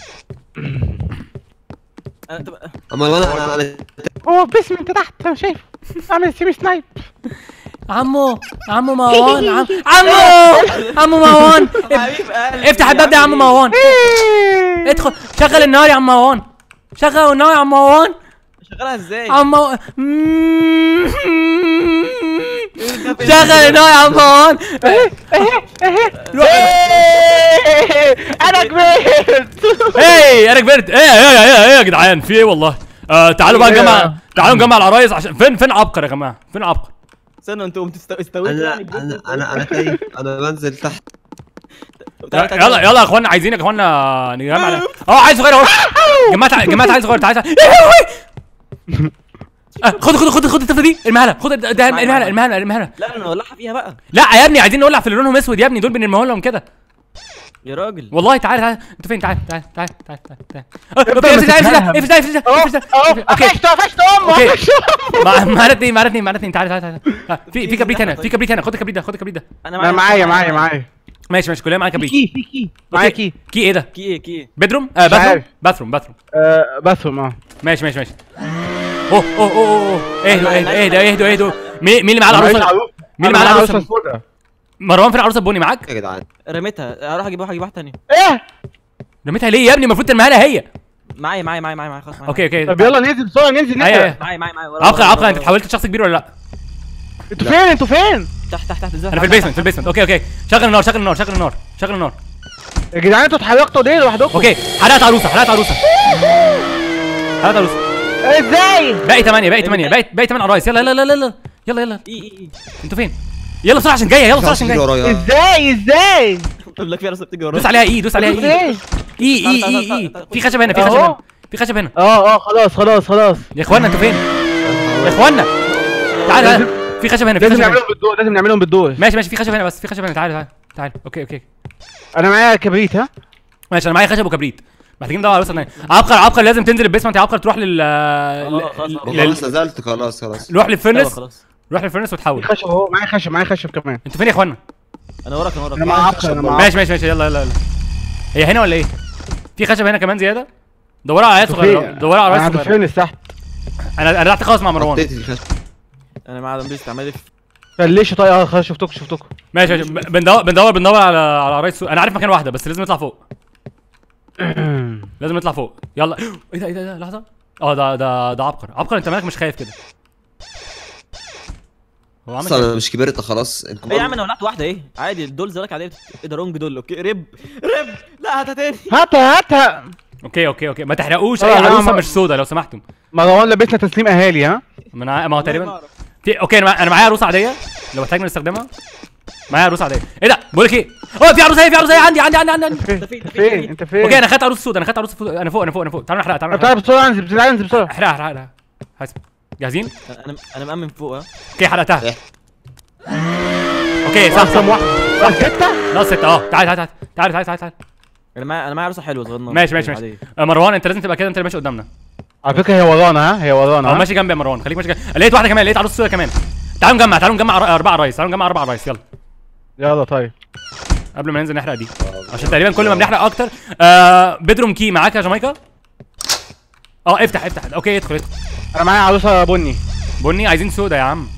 انا طب عمو انا انا انا هو باسم انت تحت انا شايف عامل سيمي سنايب عمو عمو مروان عم عمو عمو مروان حبيب قلبي افتح الباب ده يا عم مروان إيه. ادخل شغل النار يا عم مروان شغل النار يا عم مروان شغلها ازاي؟ عم مو- شغل النار يا عم مروان إيه. انا كبرت ايه انا كبرت ايه ايه ايه ايه يا جدعان في ايه والله آه تعالوا بقى نجمع تعالوا نجمع العرايس عشان فين فين عبقر يا جماعه فين عبقر استنى انتوا قمتوا است- استويتوا انا يعني انا انا انا خايف انا بنزل تحت تعال- تعال- يلا يلا يا اخوانا عايزين يا اخوانا نجمع اه عايز صغير اهو جماعه ع- جماعه عايز صغير تعالى تعالى يا لهوي! آه، خد خد خد خد الطفله دي ارميها لها خد ده ارميها لها ارميها لها ارميها لها لا انا اولعها فيها بقى لا يا ابني عايزين نولع في اللي لونهم اسود يا ابني دول بنرميهم لهم كده يا راجل والله تعالى تعالى انت فين تعالى تعالى تعالى تعالى تعالى تعالى اوكي افرش ده افرش ده افرش ده افرش ده افرش ده اوكي قفشت قفشت امه اوكي قفشت امه مع- معانا اتنين معانا اتنين معانا اتنين تعالى تعالى تعالى آه، في في كبريت هنا في كبريت هنا خد الكبريت ده خد الكبريت ده انا انا معايا معايا معايا ماشي ماشي كلنا معاك كبريت كي في كي معايا أوكي. كي كي ايه ده كي ايه كي ايه بيدروم آه مش باثروم عارف. باثروم باثروم آه بثهم اه ماشي ماشي ماشي اوه اوه اوه اوه اهدوا اهدوا اهدوا اهدوا اهدوا مين مين اللي معاه العروسه مين اللي معاه العروسه السوداء مروان فين العروسه البني معاك يا جدعان رميتها اروح اجيب واحد اجيب واحد تاني ايه رميتها ليه يا ابني المفروض ترميها لها هي معايا معايا معايا معايا معايا خلاص معايا. اوكي اوكي طب يلا ننزل بسرعه ننزل أيوة. ننزل معايا معايا معايا ورا- عبقري ورا- عبقري ورا- انت اتحولت لشخص كبير ولا لا انتوا فين انتوا فين تحت تحت تحت انا في البيسمنت في البيسمنت اوكي اوكي شغل النار شغل النار شغل النار شغل النار يا جدعان انتوا اتحركتوا ليه لوحدكم اوكي حرقت عروسه حرقت عروسه حرقت عروسه ازاي باقي 8 باقي 8 باقي باقي 8 عرايس يلا يلا يلا يلا يلا يلا اي اي اي انتوا فين يلا بسرعه عشان جايه يلا بسرعه عشان تيجي جايه ورايا ازاي ازاي طب لك في عروسه بتيجي ورايا دوس عليها اي دوس عليها اي ازاي اي اي اي اي في خشب هنا في خشب أهو. هنا في خشب هنا اه اه خلاص خلاص خلاص يا اخوانا انتوا فين يا اخوانا تعال تعال في خشب هنا في لازم خشب هنا نعملهم بالدور لازم نعملهم بالدور ماشي ماشي في خشب هنا بس في خشب هنا تعال تعال تعال اوكي اوكي انا معايا كبريت ها ماشي انا معايا خشب وكبريت محتاجين ندور على عروسه ثانيه عبقر عبقر لازم تنزل البيسمنت يا عبقر تروح لل خلاص، خلاص. لل- خلاص نزلت خلاص خلاص روح يلا للفرنس خلاص روح للفرنس وتحول خشب اهو معايا خشب معايا خشب كمان انتوا فين يا اخوانا انا وراك انا وراك انا مع عبقر انا مع عبقر ماشي ماشي ماشي يلا يلا يلا هي هنا ولا ايه في خشب هنا كمان زياده دوروا على عيال صغيره فين؟ دوروا على انا عيال عند صغيره الفرنس تحت انا انا تحت خالص مع مروان حطيت الخشب انا مع دمبيس تعمل فليش طيب اه خلاص شفتكم شفتكم ماشي ماشي ب- بندور بندور بندور على على عرايس سو- انا عارف مكان واحده بس لازم نطلع فوق لازم نطلع فوق يلا ايه ده ايه ده إيه ده لحظه اه ده ده ده عبقر عبقر انت مالك مش خايف كده هو عامل اصلا كده انا مش كبرت خلاص انت ايه يا عم انا ولعت واحده ايه عادي الدول زرك عليه ايه ده رونج دول اوكي ريب ريب لا هاتها تاني هاتها هاتها اوكي اوكي اوكي ما تحرقوش آه، اي لا، عروسه ما- مش سودا لو سمحتم مروان لبسنا تسليم اهالي ها ما انا ما هو والله ما تقريبا أعرف. في اوكي انا مع- انا معايا عروسه عاديه لو احتاجنا نستخدمها معايا عروسه عاديه ايه ده بقول لك ايه اه في عروسه هي في عروسه هي عندي عندي عندي عندي, عندي. فين أنت فين؟ أنت فين فين؟ انت فين اوكي انا خدت عروسه سودا انا خدت عروسه فوق. انا فوق انا فوق انا فوق تعالوا نحرقها تعالوا طب نحرقها تعالى بسرعه انزل تعالى انزل بسرعه احرقها احرقها احرقها حاسب جاهزين انا انا مأمن فوق ها اوكي حرقتها إيه. اوكي صح صح رقم واحد صح ستة ناقص ستة اه تعال تعال تعال تعال تعال تعال تعال انا معايا انا معايا عروسه حلوه صغننه ماشي ماشي ماشي عادية. آه، مروان انت لازم تبقى كده انت اللي ماشي قدامنا على فكره هي ورانا ها هي ورانا اه ها ماشي جنبي يا مروان خليك ماشي جنبي لقيت واحده كمان لقيت عروسه سودا كمان تعالوا نجمع تعالوا نجمع أر- اربع رايس تعالوا نجمع اربع رايس يلا يلا طيب قبل ما ننزل نحرق دي عشان تقريبا كل ما بنحرق اكتر آه بيدروم كي معاك يا جامايكا اه افتح افتح اوكي ادخل ادخل انا معايا عروسه بني بني عايزين سودا يا عم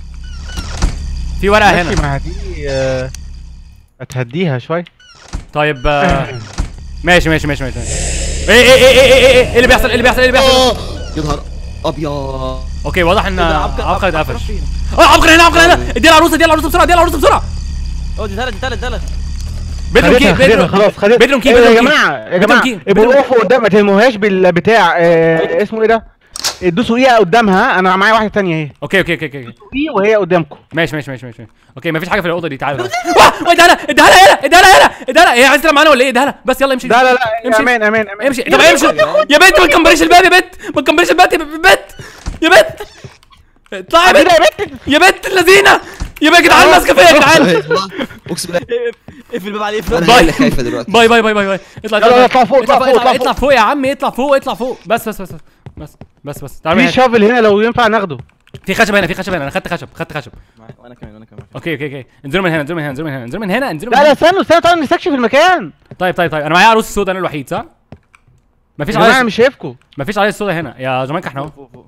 في ورقه ماشي هنا ما دي آه، هتهديها شويه طيب آه ماشي ماشي ماشي ماشي ايه ايه ايه ايه ايه ايه ايه اللي بيحصل ايه اللي بيحصل ايه اللي بيحصل آه، يا نهار ابيض اوكي واضح ان إيه ده؟ عبقر- عبقر عبقر اتقفش فين؟ اه عبقر هنا عبقر هنا ادي العروسه ادي العروسه بسرعه ادي العروسه بسرعه اه دي تلت دي تلت تلت بيدروم كي خدتها خدتها بيدروم خلاص خدتها بيدروم كي إيه بيدروم يا كي جماعه يا بيدروم جماعه كي ابقوا بيدروم- وقفوا قدام ما ترموهاش بالبتاع آه، اسمه ايه ده ادوسوا ايه قدامها انا معايا واحده تانية اهي اوكي اوكي اوكي اوكي ايه وهي قدامكم ماشي ماشي ماشي ماشي اوكي مفيش حاجه في الاوضه دي تعالى واه اديها لها اديها لها هنا اديها لها هنا اديها لها هي عايزه تلعب معانا ولا ايه اديها لها بس يلا امشي لا لا لا امشي. امان امان امان امشي طب امشي يا بنت ما تكمبريش الباب يا بنت ما تكمبريش الباب يا بنت يا بنت اطلعي يا بنت يا بنت اللذينه يا بنت يا جدعان ماسكه فيا يا جدعان اقسم بالله اقفل الباب عليه انا اقفل هي اللي خايفه دلوقتي باي باي باي باي باي اطلع يلا، يلا، اطلع فوق، اطلع اطلع فوق فوق، اطلع, اطلع اطلع فوق يا عم اطلع فوق اطلع فوق بس بس بس بس بس بس تعالوا في هنا. شافل هنا لو ينفع ناخده في خشب هنا في خشب هنا انا خدت خشب خدت خشب وانا كمان وانا كمان اوكي اوكي اوكي انزلوا من هنا انزلوا من هنا انزلوا من هنا انزلوا من هنا انزلوا من لا لا هنا استنوا استنوا تعالوا نستكشف المكان طيب طيب طيب انا معايا عروس سودا انا الوحيد صح؟ مفيش يا جماعه عروس مش شايفكم مفيش عروس سودا هنا يا جماعه احنا اهو فوق فوق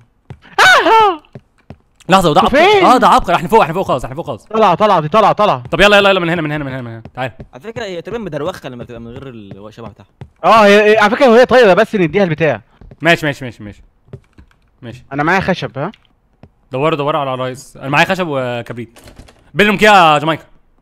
لحظه وده عبقر فين؟ اه ده عبقر احنا فوق احنا فوق خالص احنا فوق خالص طلع طلع دي طلع طلع طب يلا يلا يلا من هنا من هنا من هنا من هنا تعال على فكره هي تقريبا مدروخه لما بتبقى من غير الشبع بتاعها اه هي هي- على فكره وهي طايره بس نديها البتاع ماشي ماشي ماشي ماشي ماشي انا معايا خشب ها دوروا دوروا على الرايس انا معايا خشب وكبريت بينهم كده يا جامايكا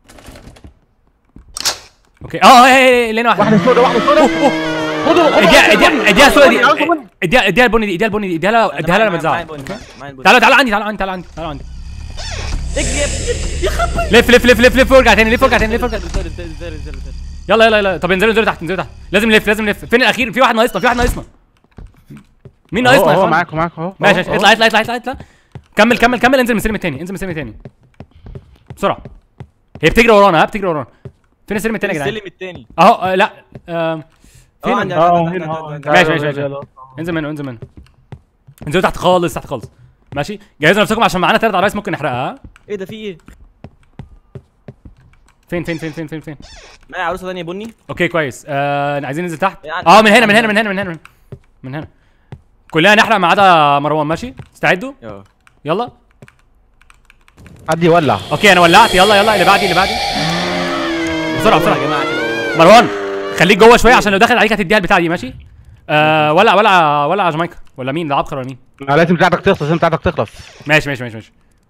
اوكي اه ايه ايه لقينا واحد واحده سودا واحده سودا أوه، أوه. خدوا خدوا اديها عاوز اديها بني، اديها عاوز سودا بني، عاوز دي بني. اديها اديها البني دي اديها البني دي اديها لها اديها لها لما تزعل تعالوا تعالوا عندي تعالوا عندي تعالوا عندي تعالوا عندي اجري يا ابني يا خبر لف لف لف لف لف وارجع تاني لف وارجع تاني لف وارجع زر زر زر زر زر يلا يلا يلا طب انزلوا انزلوا تحت انزلوا تحت لازم نلف لازم نلف فين الاخير في واحد ناقصنا في واحد ناقصنا مين ناقصنا يا اهو اخوان معاكم معاكم اهو ماشي أهو، ماشي اطلع اطلع اطلع اطلع اطلع كمل كمل كمل انزل من السلم التاني انزل من السلم التاني بسرعه هي بتجري ورانا ها بتجري ورانا فين السلم التاني يا جدعان السلم التاني اهو آه، لا آم، اه فين عندي اه عندي- هنا عندي- اهو عندي- ماشي، تعالوا، ماشي، ماشي. يلا. انزل منه انزل منه انزلوا تحت خالص تحت خالص ماشي جهزوا نفسكم عشان معانا ثلاث عرايس ممكن نحرقها ها ايه ده في ايه فين فين فين فين فين فين معايا عروسه ثانيه بني اوكي كويس آه عايزين ننزل تحت يعني- اه من هنا من هنا من هنا من هنا من هنا كلنا نحرق ما عدا مروان ماشي استعدوا اه يلا حد يولع اوكي انا ولعت يلا يلا اللي بعدي اللي بعدي بسرعه يا بسرعه جماعه كده مروان خليك جوه شويه عشان لو دخل عليك هتديها البتاع دي ماشي آه ولع ولع ولع جامايكا ولا مين ده عبقر ولا مين آه، لازم بتاعتك تخلص لازم بتاعتك تخلص ماشي ماشي ماشي ماشي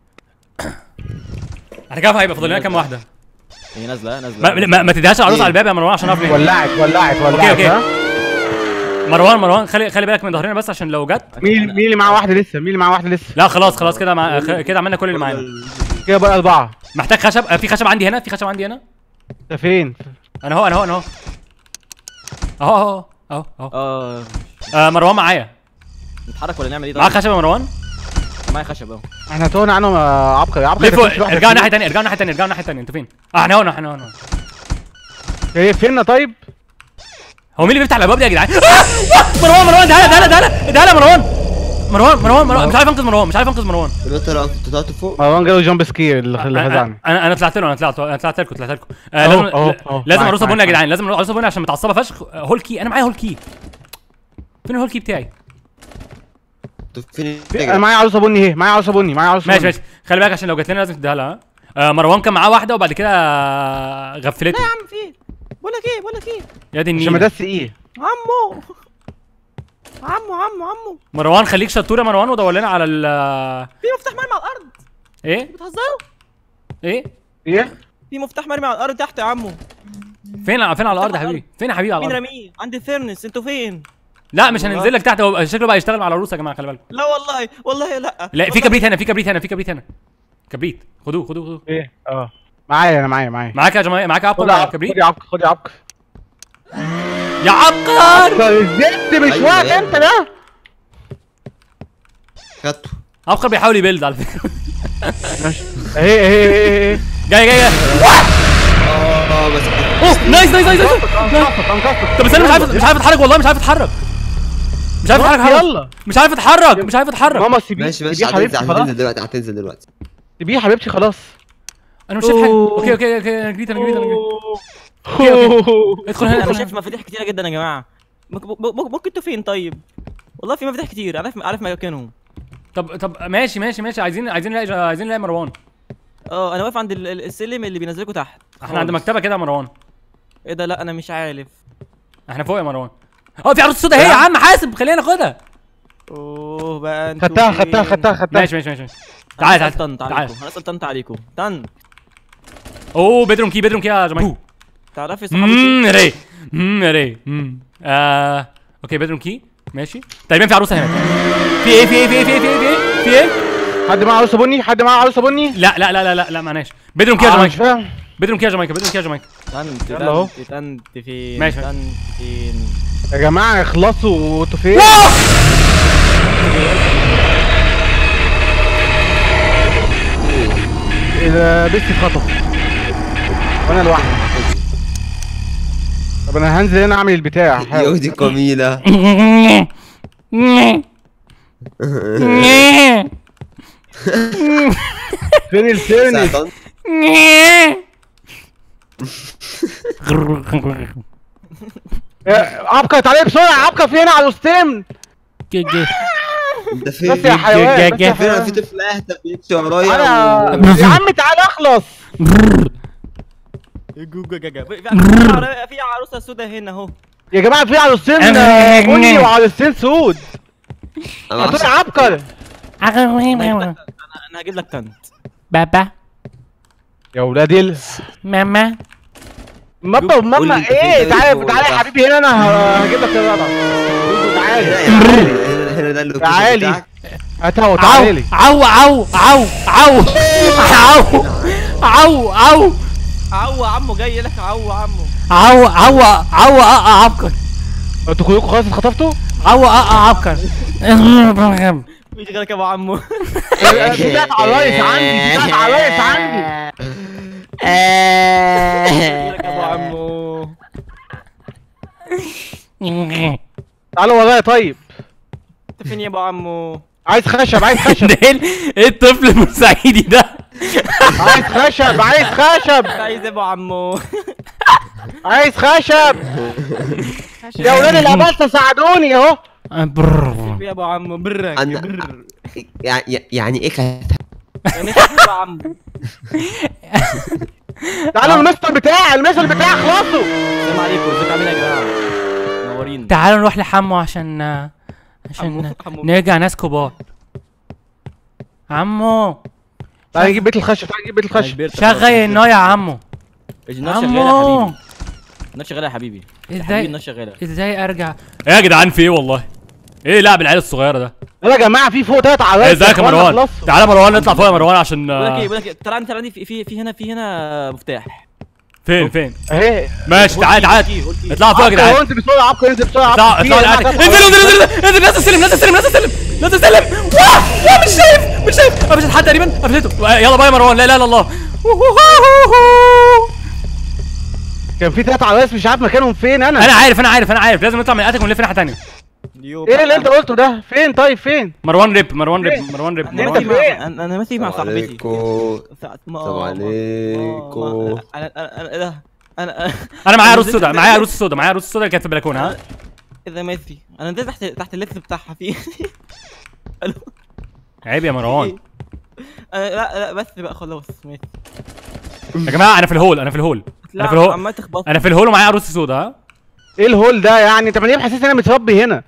احنا كده هيبقى فاضل لنا كام واحده هي نازله ما, نازله ما, ما تديهاش العروسه على الباب يا مروان عشان نعرف نهرب. ولعت ولعت ولعت أوكي. ها؟ مروان مروان خلي خلي بالك من ظهرنا بس عشان لو جت مين مين اللي معاه واحده لسه مين اللي معاه واحده لسه لا خلاص خلاص كده مع... خ- كده عملنا كل اللي معانا كده بقى اربعه محتاج خشب آه، في خشب عندي هنا في خشب عندي هنا انت فين انا اهو انا اهو انا اهو اهو اهو اهو اهو اه آه مروان معايا نتحرك ولا نعمل ايه معاك طيب؟ خشب يا مروان معايا خشب اهو احنا تهنا عنهم يا عبقري يا عبقري لفوا أنت فين؟ ارجعوا ناحيه ثانيه ارجعوا ناحيه ثانيه ارجعوا ناحيه ثانيه انتوا فين؟ اه احنا هنا احنا هنا ايه فيننا طيب هو مين اللي بيفتح الابواب دي يا جدعان؟ آه! آه! مروان مروان تعالى تعالى تعالى تعالى مروان مروان مروان مروان مش عارف انقذ مروان مش عارف انقذ مروان انت لو كنت طلعت فوق مروان جاله جامب سكير اللي اللي انا خزعني انا انا طلعت له انا طلعت انا طلعت لكم طلعت لكم آه أهو، لازم أهو، أهو. لازم معاك، عروسه معاك، بني يا معاك. جدعان لازم عروسه بني عشان متعصبه فشخ هول كي انا معايا هول كي فين الهول كي بتاعي؟ انتوا فين انا معايا عروسه بني اهي معايا عروسه بني معايا عروسه ماشي بني. ماشي خلي بالك عشان لو جات لنا لازم تديها لها ها؟ آه مروان كان معاه واحده وبعد كده غفلته يا عم في ايه؟ بقول لك ايه بقول لك ايه؟ يا دي عشان ما النيل دس ايه عمو عمو عمو عمو مروان خليك شطور يا مروان ودور لنا على ال في مفتاح مرمي على الارض ايه بتهزروا؟ ايه ايه في مفتاح مرمي على الارض تحت يا عمو فين فين على الارض يا حبيبي فين يا حبيبي على مين الارض رميه؟ عند الفيرنس انتوا فين؟ لا مش والله. هننزل لك تحت هو شكله بقى يشتغل على العروسه يا جماعه خلي بالكم لا والله والله لا لا في كبريت هنا في كبريت هنا في كبريت هنا كبريت خدوه خدوه خدوه ايه اه معايا انا معايا معايا معاك يا جماعه معاك خد عبقر يا عبقر كبريت خد يا عبقر خد يا عبقر يا عبقر الزفت مش أيوة، وقت أيوة. انت ده خدته عبقر بيحاول يبيلد على فكره ماشي اهي اهي اهي اهي جاي جاي جاي اه بس اوه نايس نايس نايس نايس انقصت انقصت طب استنى مش عارف مش عارف اتحرك والله مش عارف اتحرك مش عارف اتحرك حرك. يلا مش عارف اتحرك مش عارف اتحرك ماما سيبيه ماشي ماشي سيبيه حبيبتي هتنزل خلاص هتنزل دلوقتي هتنزل دلوقتي سيبيه حبيبتي خلاص انا مش شايف حاجه أوه. اوكي اوكي اوكي انا جريت انا جريت انا جريت أوكي، أوكي. ادخل هنا انا ادخل شايف هنا مفاتيح كتيره جدا يا جماعه ممكن ممكن ممكن انتوا فين طيب؟ والله في مفاتيح كتير عارف عارف مكانهم طب طب ماشي ماشي ماشي عايزين عايزين نلاقي عايزين نلاقي مروان اه انا واقف عند ال- ال- السلم اللي بينزلكوا تحت احنا عند خالص. مكتبه كده يا مروان ايه ده لا انا مش عارف احنا فوق يا مروان اه في عروسه سودا اهي يا عم حاسب خلينا ناخدها اوه بقى انتوا خدتها فين؟ خدتها خدتها خدتها ماشي ماشي ماشي ماشي تعال تعال طنط تعال عليكم هنسال طنط عليكم طن اوه بيدروم كي بيدروم كي يا جماعه تعرفي صحابي امم يا ري امم يا ري امم آه اوكي بيدروم كي ماشي تقريبا في عروسه هنا في ايه في ايه في ايه في ايه في ايه في ايه في ايه حد معاه عروسه بني حد معاه عروسه بني لا لا لا لا لا لا معناش بيدروم كي يا آه، مش جماعه فاهم بيدروم كي يا جماعه بيدروم كي يا جماعه طنط يلا أهو. طنط طنط فين ماشي. طنط فين يا جماعه اخلصوا انتوا فين البيست اتخطف وانا لوحدي طب انا هنزل هنا اعمل البتاع يو حاول. دي جميلة فين الفيرنس ساعة. يا- عبقى تعالى بسرعه عبقى في هنا على الستيم انت فين بس يا حيوان بس يا فين انا حيوان في طفل اهدى بيمشي ورايا انا يا عم تعالى اخلص جوجا جاجا في في- في عروسه سودا هنا اهو يا جماعه في على الستيم آه، بني وعلى الستيم سود انا يا طول معرفش. عبقر انا أنا هجيب لك طنط بابا يا ولاد ال ماما ماما قول ماما لي انت فين ايه ده تعالى فوق تعالى يا تحت. حبيبي هنا انا ه- هجيب لك الرضا لا تعالى يا عم هنا هنا ده اللوكيشن تعالي. بتاعك. هات هو تعالى لي عو عو عو عو عو عو عو عو عمو جاي لك عو عمو عو عو عو اه عبقر انتوا كلكم خلاص اتخطفتوا؟ عو اه عبقر مش غيرك يا ابو عمو دي بتاعت على الرايس عندي دي بتاعت على الرايس عندي مش غيرك يا ابو عمو تعالوا ورايا طيب انت فين يا ابو عمو عايز خشب عايز خشب ده ايه ال- ايه الطفل البورسعيدي ده عايز خشب عايز خشب عايز ابو عمو عايز خشب يا ولاد الاباسه ساعدوني اهو برر. يا ابو عمو برك أنا- بر يعني يعني ايه خ- يعني إيه ابو عمو تعالوا المستر بتاعي المستر بتاعي خلصوا السلام عليكم ازيكم عاملين ايه يا جماعه منورين تعالوا نروح لحمو عشان عشان حمو- حمو. نرجع ناس كبار عمو تعالى نجيب بيت الخشب تعالى نجيب بيت أنا الخشب كبرت خلاص. شغل النار يا عمو النار شغاله يا عمو حبيبي النار شغاله يا حبيبي يا حبيبي ازاي النار شغاله ازاي ارجع ايه يا جدعان في ايه والله ايه لعب العيال الصغيره ده يا جماعه في فوق تلات ايه عرايس ازيك يا إخوانا مروان خلصوا. تعالى يا مروان نطلع فوق يا مروان عشان بقول لك ايه آه، بقول لك إيه، تعالى تعالى في في في هنا في هنا مفتاح فين فين اهي ماشي تعالى تعالى اطلعوا فوق يا عبقر جدعان هو انت بسرعه عبقر انزل بسرعه اطلعوا عبقر. في اطلعوا يا العادي. جماعة انزل انزل انزل انزل نازل السلم نازل السلم نازل السلم نازل السلم واه واه مش شايف مش شايف قفشت حد تقريبا قفشته يلا باي يا مروان لا اله الا الله كان في تلات عرايس مش عارف مكانهم فين انا انا عارف انا عارف انا عارف لازم نطلع من الاتك ونلف ناحيه ثانيه ايه اللي انت قلته ده فين طيب فين مروان ريب مروان ريب مروان ريب انا مروان انت ريب. ماشي فين؟ مع انا أنا ماشي مع السلام صاحبتي عليكم ساعة ما السلام ما- عليكم. ما- انا انا انا ده انا انا معايا عروس نزلت سودا تحت- معايا عروس سودا معايا عروس سودا اللي كانت في البلكونه ها اذا ماشي انا نزلت تحت تحت اللبس بتاعها في الو عيب يا مروان أنا لا لا بس بقى خلاص ماشي يا جماعه انا في الهول انا في الهول انا في الهول عمال تخبط انا في الهول ومعايا عروس سودا ها ايه الهول ده يعني انت ليه محسس ان انا متربي هنا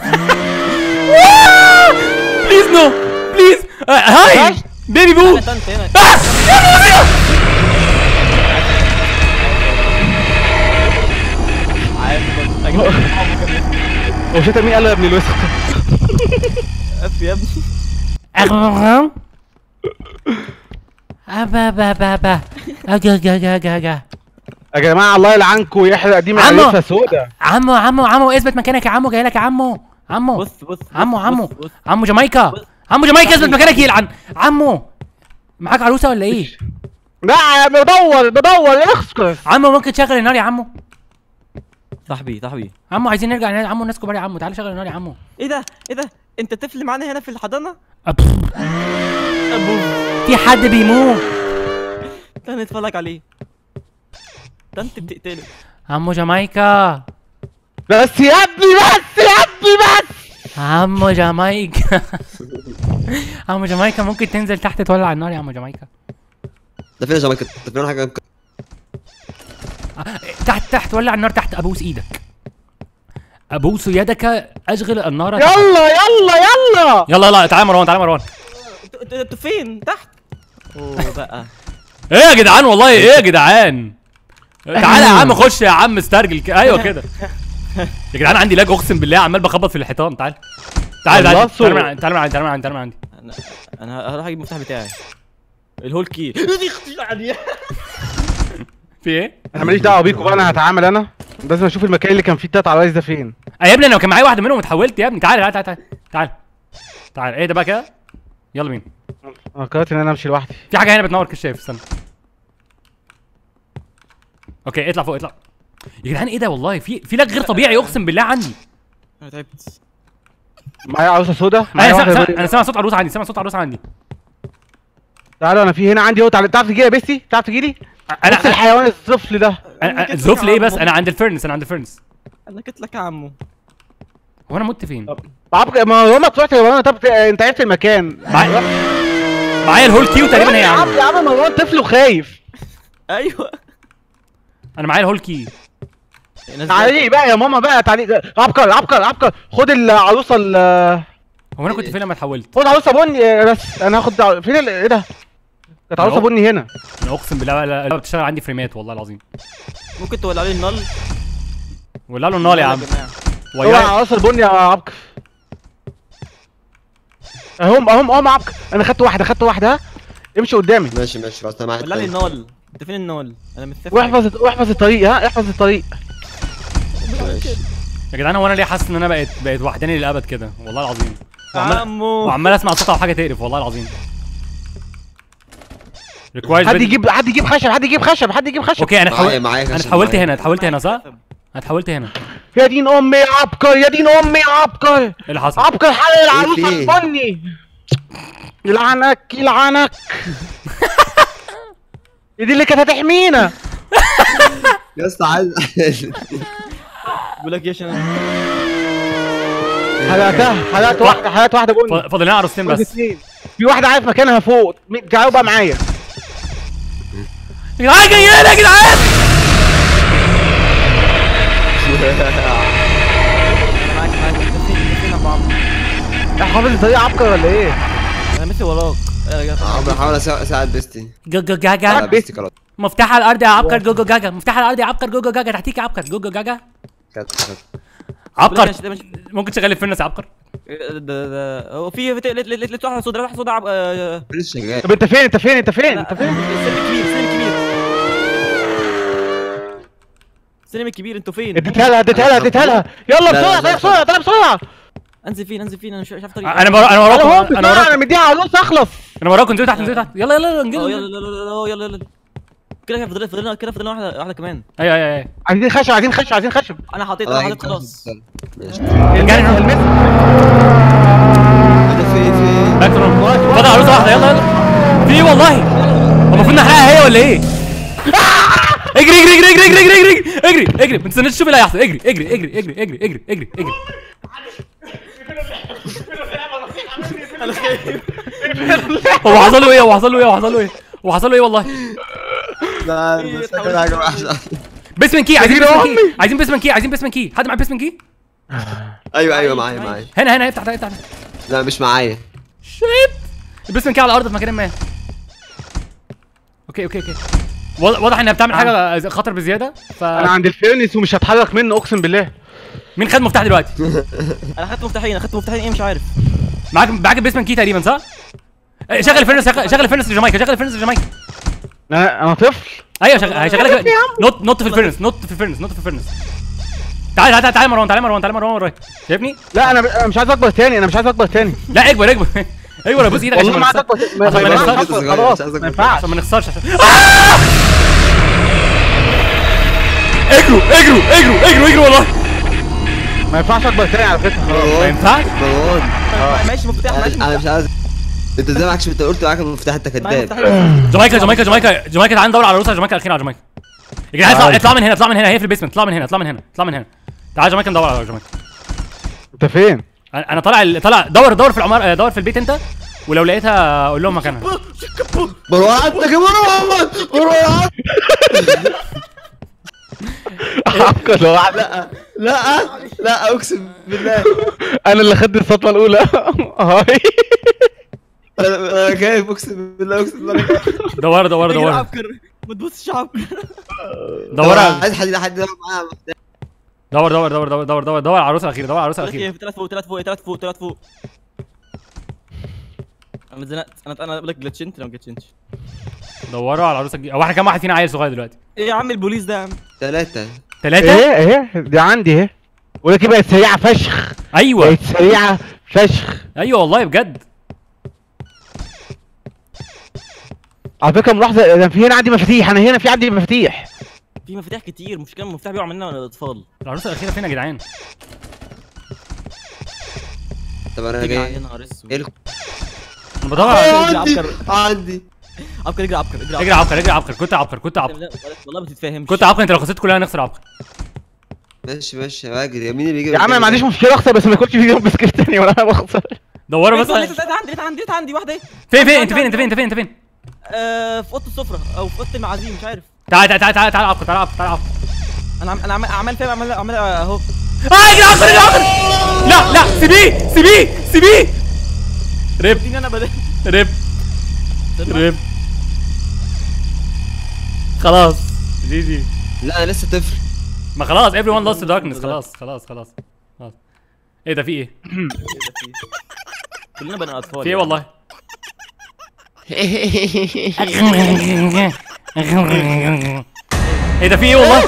بليز نو بليز هاي بس. بيبي بو انت انت هنا آه! يا نهار أبيض! هو شتا مين قال له يا ابن الوسخ اف يا ابني أغرغم. أبا با با با أجا جا جا جا جا يا جماعه الله يلعنكم ويحرق دي عمو. معرفه سودا عمو عمو عمو اثبت مكانك يا عمو جاي لك يا عمو عمو بص بص عمو بص- عمو بص- بص. عمو جامايكا عمو جامايكا اثبت مكانك يلعن عمو معاك عروسه ولا ايه لا بدور بدور اخسكس عمو ممكن تشغل النار يا عمو صاحبي صاحبي عمو عايزين نرجع نادي عمو الناس كبار يا عمو تعالى شغل النار يا عمو ايه ده ايه ده انت طفل معانا هنا في الحضانه أب- ابو في حد بيموت تعالى نتفرج عليه ده انت بتقتله عمو جامايكا بس يا ابني بس يا ابني بس عمو جامايكا عمو جامايكا ممكن تنزل تحت تولع النار يا عمو جامايكا ده فين يا جماعه ده فين حاجه تحت تحت ولع النار تحت ابوس ايدك ابوس يدك اشغل النار تحت. يلا يلا يلا يلا يلا تعالى يا مروان تعالى يا مروان انتوا- انتوا انتوا فين تحت اوه بقى ايه يا جدعان والله ايه يا جدعان تعالى يا عم خش يا عم استرجل ك... ايوه كده يا جدعان عندي لاج اقسم بالله عمال بخبط في الحيطان تعال تعال تعال خلصوا. تعال من عندي تعال من عندي تعال من عندي تعال من عندي انا انا هروح اجيب المفتاح بتاعي الهول كي في ايه؟ انا ماليش دعوه بيكم بقى انا هتعامل انا لازم اشوف المكان اللي كان فيه التلات عرايس ده فين آه يا ابني انا كان معايا واحده منهم اتحولت يا ابني تعال تعال تعال تعال تعال ايه ده بقى كده يلا بينا انا قررت ان انا امشي لوحدي في حاجه هنا بتنور كشاف استنى اوكي اطلع فوق اطلع يا جدعان ايه ده والله في في لاج غير طبيعي اقسم بالله عندي انا تعبت معايا عروسه سودا انا معايا سامع واحده سامع- بيضاء. انا سامع صوت عروسه عندي سامع صوت عروسه عندي تعالوا انا في هنا عندي اهو تعال- تعرف تجي يا بيستي تعرف تجي لي انا بص الحيوان الطفل ده انا أنا- زوف ليه بس انا عند الفرنس انا عند الفرنس انا كنت لك يا عمو هو انا مت فين عبق ما هو ما طلعت يا مروان طب انت عرفت المكان معايا معايا الهول كيو تقريبا هي يا عم عندي يا عم مروان طفل وخايف ايوه انا معايا الهول كي تعالي بقى يا ماما بقى تعالي عبقر عبقر عبقر خد العروسه ال هو انا كنت فين لما اتحولت خد عروسه بني بس انا هاخد ع- فين ال- ايه ده كانت عروسه أهو. بني هنا انا اقسم بالله لا- لا بتشتغل عندي فريمات والله العظيم ممكن تولع لي النار ولا له النار يا عم جماعة. هو وياي العروسه البني يا عبقر اهم اهم اهم عبقر انا خدت واحده خدت واحده ها؟ امشي قدامي ماشي ماشي خلاص انا معاك ولع لي طيب. النار انت فين النار انا متسافر واحفظ واحفظ الطريق ها احفظ الطريق ماشي. يا جدعان هو انا ليه حاسس ان انا بقيت بقيت وحداني للابد كده والله العظيم وعمال عمو وعمال اسمع صوت او حاجه تقرف والله العظيم ريكوايرز حد يجيب حد يجيب خشب حد يجيب خشب حد يجيب خشب اوكي انا معايا حاول معايا انا خشب اتحولت معايا. هنا اتحولت هنا صح؟ انا اتحولت هنا يا دين امي يا عبقر يا دين امي يا عبقر ايه اللي حصل؟ عبقر حلل العروسه في إيه؟ البني يلعنك يلعنك دي اللي كانت هتحمينا يا اسطى عايز بقول لك ايش انا حلقتها حلقت واحده حلقت واحده بني ف- فاضل لنا عروستين بس بس اتنين في واحده عارف مكانها فوق مين- تعالوا بقى معايا يا جدعان جايين يا جدعان معاك معاك انت فين انت فين يا ابو عمرو يا حافظ الطريق عبقر ولا ايه؟ انا ماشي وراك يلا يلا. عم بحاول أسا- اساعد بيستي جوجو اساعد جاجا بيستي خلاص مفتاح على الارض يا عبقر جوجو جاجا مفتاح على الارض يا عبقر جوجو جاجا تحتيك يا عبقر جوجو جاجا كات كات عبقر ماشي، ده ماشي. ممكن تشغل الفرنس يا عبقر ده ده هو في لقيت لقيت لقيت واحده سودا واحده سودا عب- آه، لسه شغال طب انت فين انت فين انت فين انت فين؟ السلم الكبير السلم الكبير السلم الكبير انتوا فين؟ اديتها لها اديتها لها اديتها لها يلا لا، بسرعه لا، تعالى لا. بسرعه تعالى بسرعه انزل فين انزل فين انا مش مش عارف طريق انا برا انا انا وراكم هو انا انا وراكم انا مديها عروس اخلص انا وراكم انزلوا تحت انزلوا تحت يلا يلا يلا اه انجزوا يلا يلا يلا يلا يلا كده كده فضلنا فضلنا كده فضلنا واحده واحده كمان ايوه ايوه ايوه عايزين خشب عايزين خشب عايزين خشب انا حطيت الله انا يجيب حطيت خلاص ماشي رجعني نروح. المس انا في في باك تو نورمال. فاضل عروسه واحده يلا يلا في إيه والله هو المفروض نحرقها هي ولا ايه؟ اجري اجري اجري اجري اجري اجري اجري اجري اجري ما تستناش تشوف اللي هيحصل اجري اجري اجري اجري اجري اجري اجري اجري انا خايف هو حصل له ايه هو حصل له ايه هو حصل له ايه هو حصل له ايه والله لا بس فاكر حاجه وحشه بيسمن كي عايزين أجري بيسمن كي أمي. عايزين بيسمن كي عايزين بيسمن كي حد معاه بيسمن كي ايوه ايوه معايا معايا هنا هنا افتح افتح لا مش معايا شيت البيسمن كي على الارض في مكان ما اوكي اوكي اوكي واضح واضح انها بتعمل حاجه خطر بزياده ف انا عند الفيرنس ومش هتحرك منه اقسم بالله مين خد مفتاح دلوقتي انا خدت مفتاحين انا خدت مفتاحين ايه مش عارف معاك معاك البيسمن كي تقريبا صح إيه، شغل الفرنس شغل الفرنس لجامايكا شغل الفرنس لجامايكا انا انا طفل ايوه شغل هيشغلك نط نط في الفرنس نط في الفرنس نط في الفرنس تعال تعال تعال مروان تعال مروان تعال مروان ورايا شايفني لا انا انا مش عايز اكبر تاني انا مش عايز اكبر تاني لا اكبر اكبر اكبر ابوس ايدك والله عشان ما ما عايز نخسرش. اكبر عشان ما ما ينفعش نخسرش. خلاص عشان ما ما ينفعش عشان ما نخسرش عشان اجروا اجروا اجروا اجروا اجروا والله ما ينفعش اكبر تاني على فكره خلاص ما ينفعش مروان ماشي مفتاح انا ماشي أنا مش عايز انت ازاي معكش انت قلت معاك المفتاح انت معايا كداب مفتاحين جامايكا جامايكا جامايكا جامايكا تعال ندور على روسيا جامايكا الاخيره على جامايكا يا جدعان اطلع اطلع من هنا اطلع من هنا هي في البيسمنت اطلع من هنا اطلع من هنا اطلع من هنا تعال جامايكا ندور على جامايكا انت فين؟ انا أنا طالع ال- طالع دور دور في العمار دور في البيت انت ولو لقيتها قول لهم مكانها مروان انت يا مروان مروان عبقر لوحدك لا لا لا اقسم بالله انا اللي خدت الصدمه الاولى هاي انا انا خايف اقسم بالله اقسم بالله أنا خايف. دور دور اجري دور عبكر ما تبصش عبكر دور عايز حد حد يلعب معايا مفتاح. دور دور دور دور دور دور دور على العروسه الاخيره دور على العروسه الاخيره ثلاث فوق ثلاث فوق ثلاث فوق ثلاث فوق انا اتزنقت انا انا بقول لك جلتشنت لو جلتشنت دوروا على العروسه الجديده هو احنا كام واحد فينا عيل صغير دلوقتي ايه يا عم البوليس ده يا عم ثلاثة ثلاثه ايه ايه دي عندي اهي بقول لك ايه بقت سريعه فشخ ايوه بقت سريعه فشخ ايوه والله بجد على فكره ملاحظه انا في هنا عندي مفاتيح انا هنا في عندي مفاتيح في مفاتيح كتير مشكله المفتاح بيقع مننا وانا اطفال العروسه الاخيره فين يا جدعان طب انا تجري جاي يا نهار اسود ايه الخ- انا بدور آه، على عندي عبقر. عندي عبكر اجري عبكر اجري اجري عبقر اجري عبقر كنت عبقر كنت عبقر لا، والله ما تتفاهمش كنت عبقر انت لو خسرت كلنا نخسر عبقر ماشي ماشي اجري مين اللي بيجي يا عم أنا ما عنديش مشكله اخسر بس ما يكونش في يوم بسكت تاني ولا انا بخسر دوروا بس لقيت لقيت عندي لقيت عندي لقيت عندي واحده ايه فين فين انت فين انت فين انت فين انت فين آه، في اوضه السفره او في اوضه المعازيم مش عارف تعال تعال تعال تعال تعال عبقر تعال عبقر تعال عبقر انا عم- انا عمال عمال فاهم عمال عمال اهو اه اجري عبقر اجري عبقر لا لا سيبيه سيبيه سيبيه ريب اديني انا بدل ريب ريب خلاص جي جي لا انا لسه طفل ما خلاص everyone lost the darkness خلاص خلاص خلاص خلاص ايه ده في ايه؟ كلنا بني اطفال في ايه والله؟ ايه ده في ايه والله؟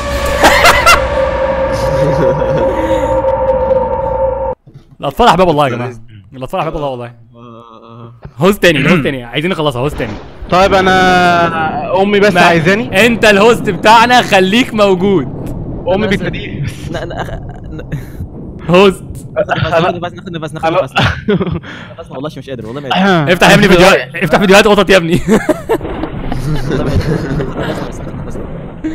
الاطفال احباب الله يا جماعه الاطفال احباب الله والله هوست تاني هوست تاني عايزين نخلصها هوست تاني طيب انا امي بس ما- عايزاني انت الهوست بتاعنا خليك موجود امي بس- بتناديني ن- ن- أخ- ن- هوست ناخد نفس ناخد نفس ناخد أنا- نفس نفس والله مش قادر والله ما قادر افتح يا ابني فيديوهات افتح فيديوهات قطط يا ابني والله ما قادر نفس- نفس- نفس- نفس.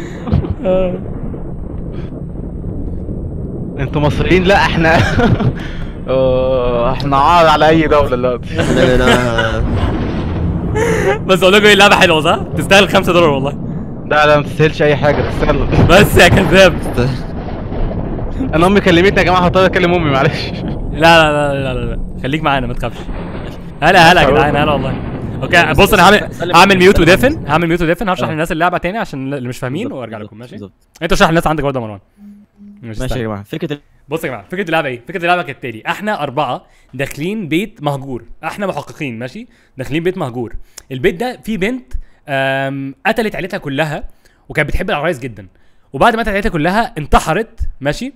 انتوا مصريين لا احنا آه، احنا عار على اي دوله دلوقتي انا انا بس اقول لكم ايه اللعبه حلوه صح؟ تستاهل 5 دولار والله لا لا ما تستاهلش اي حاجه تستاهل بس يا كذاب انا امي كلمتني يا جماعه هضطر اكلم امي معلش لا لا لا لا لا, لا. خليك معانا ما تخافش هلا هلا يا جدعان هلا والله اوكي بص انا هعمل هعمل ميوت وديفن هعمل ميوت وديفن هشرح آه. للناس اللعبه تاني عشان اللي مش فاهمين بالظبط، وارجع بالظبط، لكم ماشي بالظبط. انت اشرح للناس عندك برضه يا مروان ماشي ماشي يا استنى. جماعه فكره بص يا جماعه فكره اللعبه ايه؟ فكره اللعبه كالتالي احنا اربعه داخلين بيت مهجور احنا محققين ماشي داخلين بيت مهجور البيت ده فيه بنت آم، قتلت عيلتها كلها وكانت بتحب العرايس جدا وبعد ما قتلت عيلتها كلها انتحرت ماشي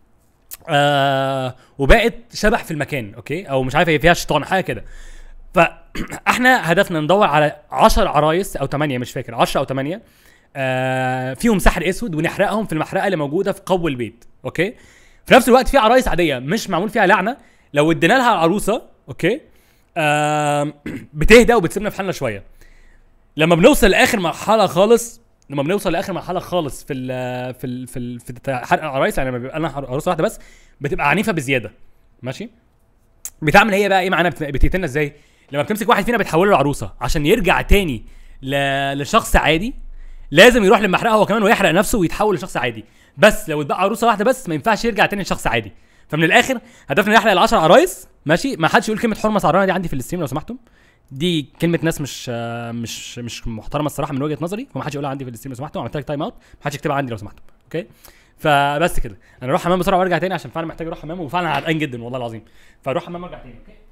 آه وبقت شبح في المكان اوكي او مش عارف هي فيها شيطان حاجه كده فاحنا هدفنا ندور على 10 عرايس او 8 مش فاكر 10 او 8 آه فيهم سحر اسود ونحرقهم في المحرقه اللي موجوده في قو البيت اوكي في نفس الوقت في عرايس عاديه مش معمول فيها لعنه لو ادينا لها العروسه اوكي آه بتهدى وبتسيبنا في حالنا شويه لما بنوصل لاخر مرحله خالص لما بنوصل لاخر مرحله خالص في ال في ال في ال في حرق العرايس يعني لما بيبقى لنا عروسه واحده بس بتبقى عنيفه بزياده ماشي بتعمل هي بقى ايه معانا بت- بتقتلنا ازاي لما بتمسك واحد فينا بتحوله لعروسه عشان يرجع تاني ل... لشخص عادي لازم يروح للمحرقه هو كمان ويحرق نفسه ويتحول لشخص عادي بس لو اتبقى عروسه واحده بس ما ينفعش يرجع تاني لشخص عادي فمن الاخر هدفنا نحرق ال 10 عرايس ماشي ما حدش يقول كلمه حرمه سعرانه دي عندي في الستريم لو سمحتم دي كلمه ناس مش آه، مش مش محترمه الصراحه من وجهه نظري وما حدش يقولها عندي في الستريم لو سمحتم عملت لك تايم اوت ما حدش يكتبها عندي لو سمحتم اوكي فبس كده انا اروح حمام بسرعه وارجع تاني عشان فعلا محتاج اروح حمام وفعلا عرقان جدا والله العظيم فاروح حمام وارجع تاني اوكي